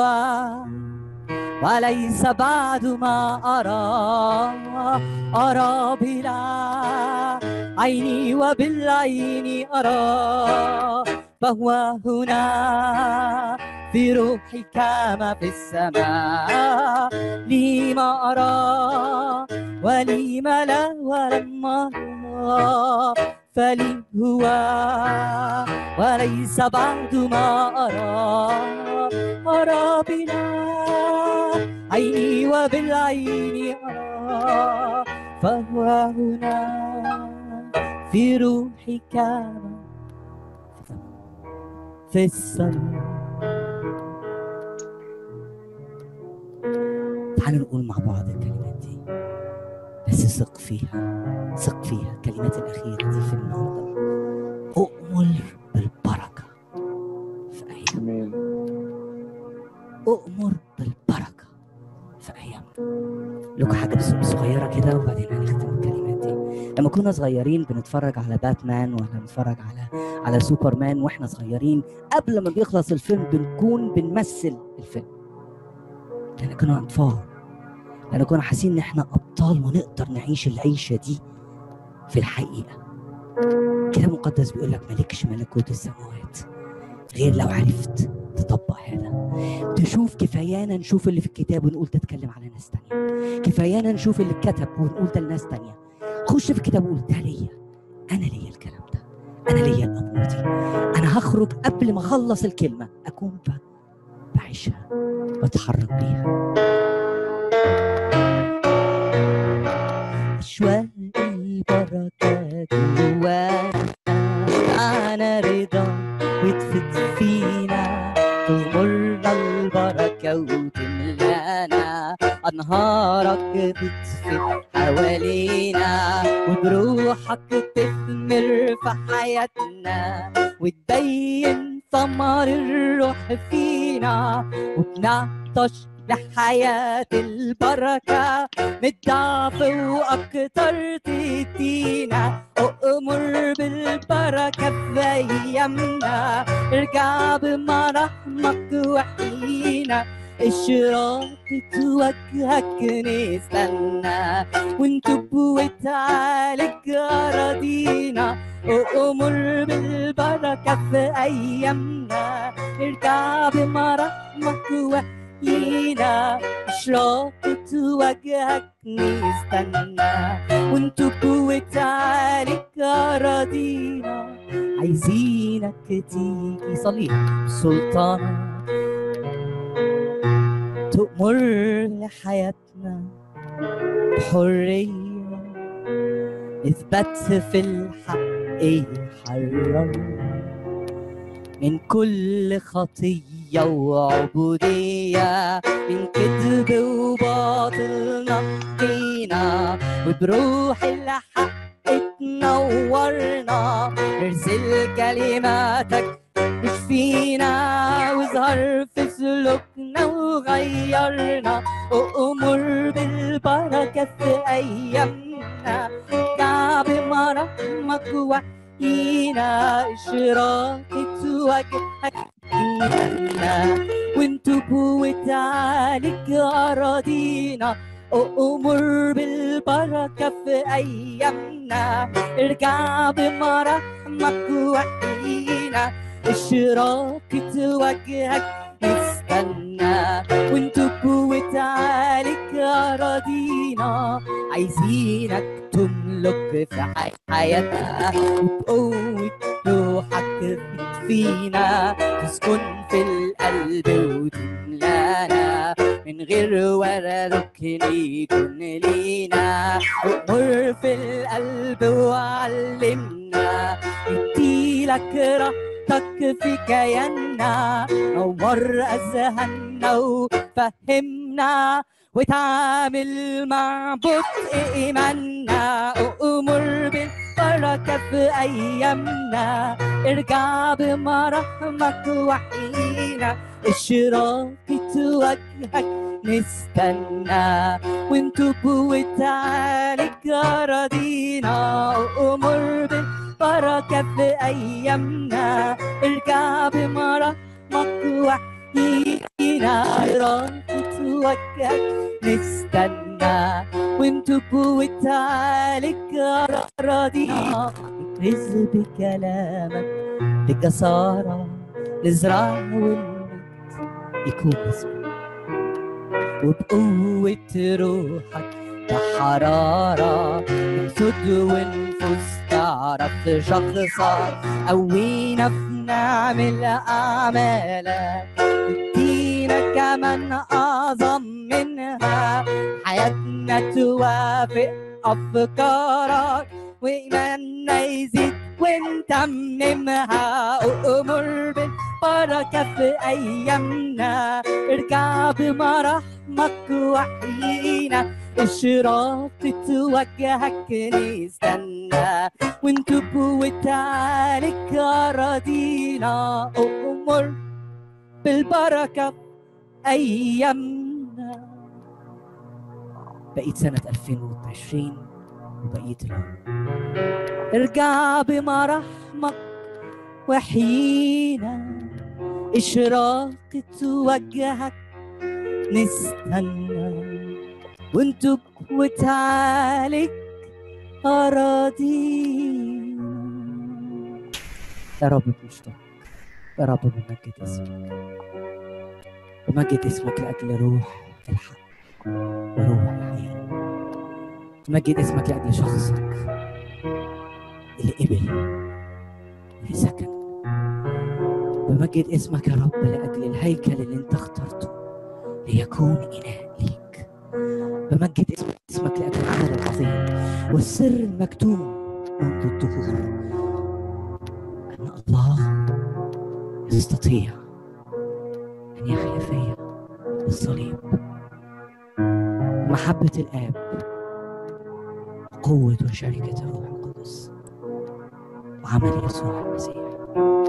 وليس بعد ما أرى أرى بلا عيني وبالعين أرى فهو هنا في روحي كما في السماء لي ما أرى ولي ما لا ولم أرى فلي هو وليس بعد ما أرى أرى بلا عيني وبالعين أرى فهو هنا في روحي كما في السماء تعالوا نقول مع بعض الكلمات دي بس ثق فيها ثق فيها الكلمات الأخيرة دي في النهاردة أؤمل بالبركة في أيام امين أؤمر بالبركة في أيام لكم حاجة بس صغيرة كده وبعدين هنختم الكلمات دي لما كنا صغيرين بنتفرج على باتمان ولا بنتفرج على على سوبرمان واحنا صغيرين قبل ما بيخلص الفيلم بنكون بنمثل الفيلم لأن كنا أطفال لأن كنا حاسين إن احنا أبطال ونقدر نعيش العيشة دي في الحقيقة كده مقدس بيقول لك مالكش ملكوت السماوات غير لو عرفت تطبق هذا تشوف كفايانا نشوف اللي في الكتاب ونقول تتكلم على ناس تانية كفايانا نشوف اللي اتكتب ونقول ده لناس تانية خش في الكتاب وقول ده ليا انا ليا الكلام ده انا ليا الامور دي انا هخرج قبل ما اخلص الكلمه اكون ب- بعيشها بتحرك بيها اشواق البركات جوانا انا رضا وتفت فينا تغمرنا البركة وتملانا أنهارك بتفت حوالينا وبروحك تثمر في حياتنا وتبين ثمر الروح فينا وبنعطش لحياة البركة من الضعف وأكتر تدينا أؤمر بالبركة في أيامنا ارجع بمراحمك وحينا إشراقة وجهك نستنى ونتوب وتعالج أراضينا أؤمر بالبركة في أيامنا ارجع بمراحمك وحينا إشراقة وجهك نستنى ونتوب وتعالج أراضينا عايزينك تيجي صلي سلطانك تؤمر لحياتنا بحرية اثبت في الحق يحرر من كل خطية وعبودية من كذب وباطل نقينا وبروح الحق تنورنا ارسل كلماتك اشفينا واظهر في سلوكنا وغيرنا وامر بالبركة في ايامنا كعب مراحمك وحينا اشراقة وجهك فينا وانتب وتعالج اراضينا أؤمر بالبركة في أيامنا ارجع بمراحمك وحينا إشراقة وجهك نستنى وانتب وتعالج أراضينا عايزينك تملك في حي- حياتنا وبقوة روحك فينا تسكن في القلب وتملانا من غير ولا ركن يكون لينا أمر في القلب وعلمنا نديلك راحتك في كياننا نور أذهاننا وفهمنا وتعامل مع بطء إيماننا أمر بالبركة في أيامنا ارجع بمراحمك وحينا إشراقة وجهك نستنى ونتوب وتعالج أراضينا أمر بالبركة بالبركة في أيامنا ارجع بمرحمك وحيينا إرادة وجهك نستنى ونتوب وتعالك أراضينا نكرز بكلامك بجسارة نزرع ونمت يكون اسمك وبقوة روحك بحرارة نسد ونفوس تعرف شخصك قوينا في نعمل أعمالك ادينا كمان أعظم منها حياتنا توافق أفكارك وإيماننا يزيد ونتممها أمر بالبركة في أيامنا ارجع بمراحمك وحيينا إشراقة وجهك نستنى ونتوب وتعالك أراضينا أمر بالبركة في أيامنا بقيت سنة 2020 وبقيت العمر ارجع بمراحمك وحيينا إشراقة وجهك نستنى وانتب وتعالك أراضينا يا رب بنشكرك يا رب بنمجد اسمك بمجد اسمك لأجل روح الحق وروح الحياة بمجد اسمك لأجل شخصك اللي قبل اللي سكن بمجد اسمك يا رب لأجل الهيكل اللي انت اخترته ليكون إناء ليك بمجد اسمك, اسمك لأجل العمل العظيم والسر المكتوم منذ الدهور أن الله يستطيع أن يحيا فيا بالصليب محبة الآب وقوة وشركة الروح القدس وعمل يسوع المسيح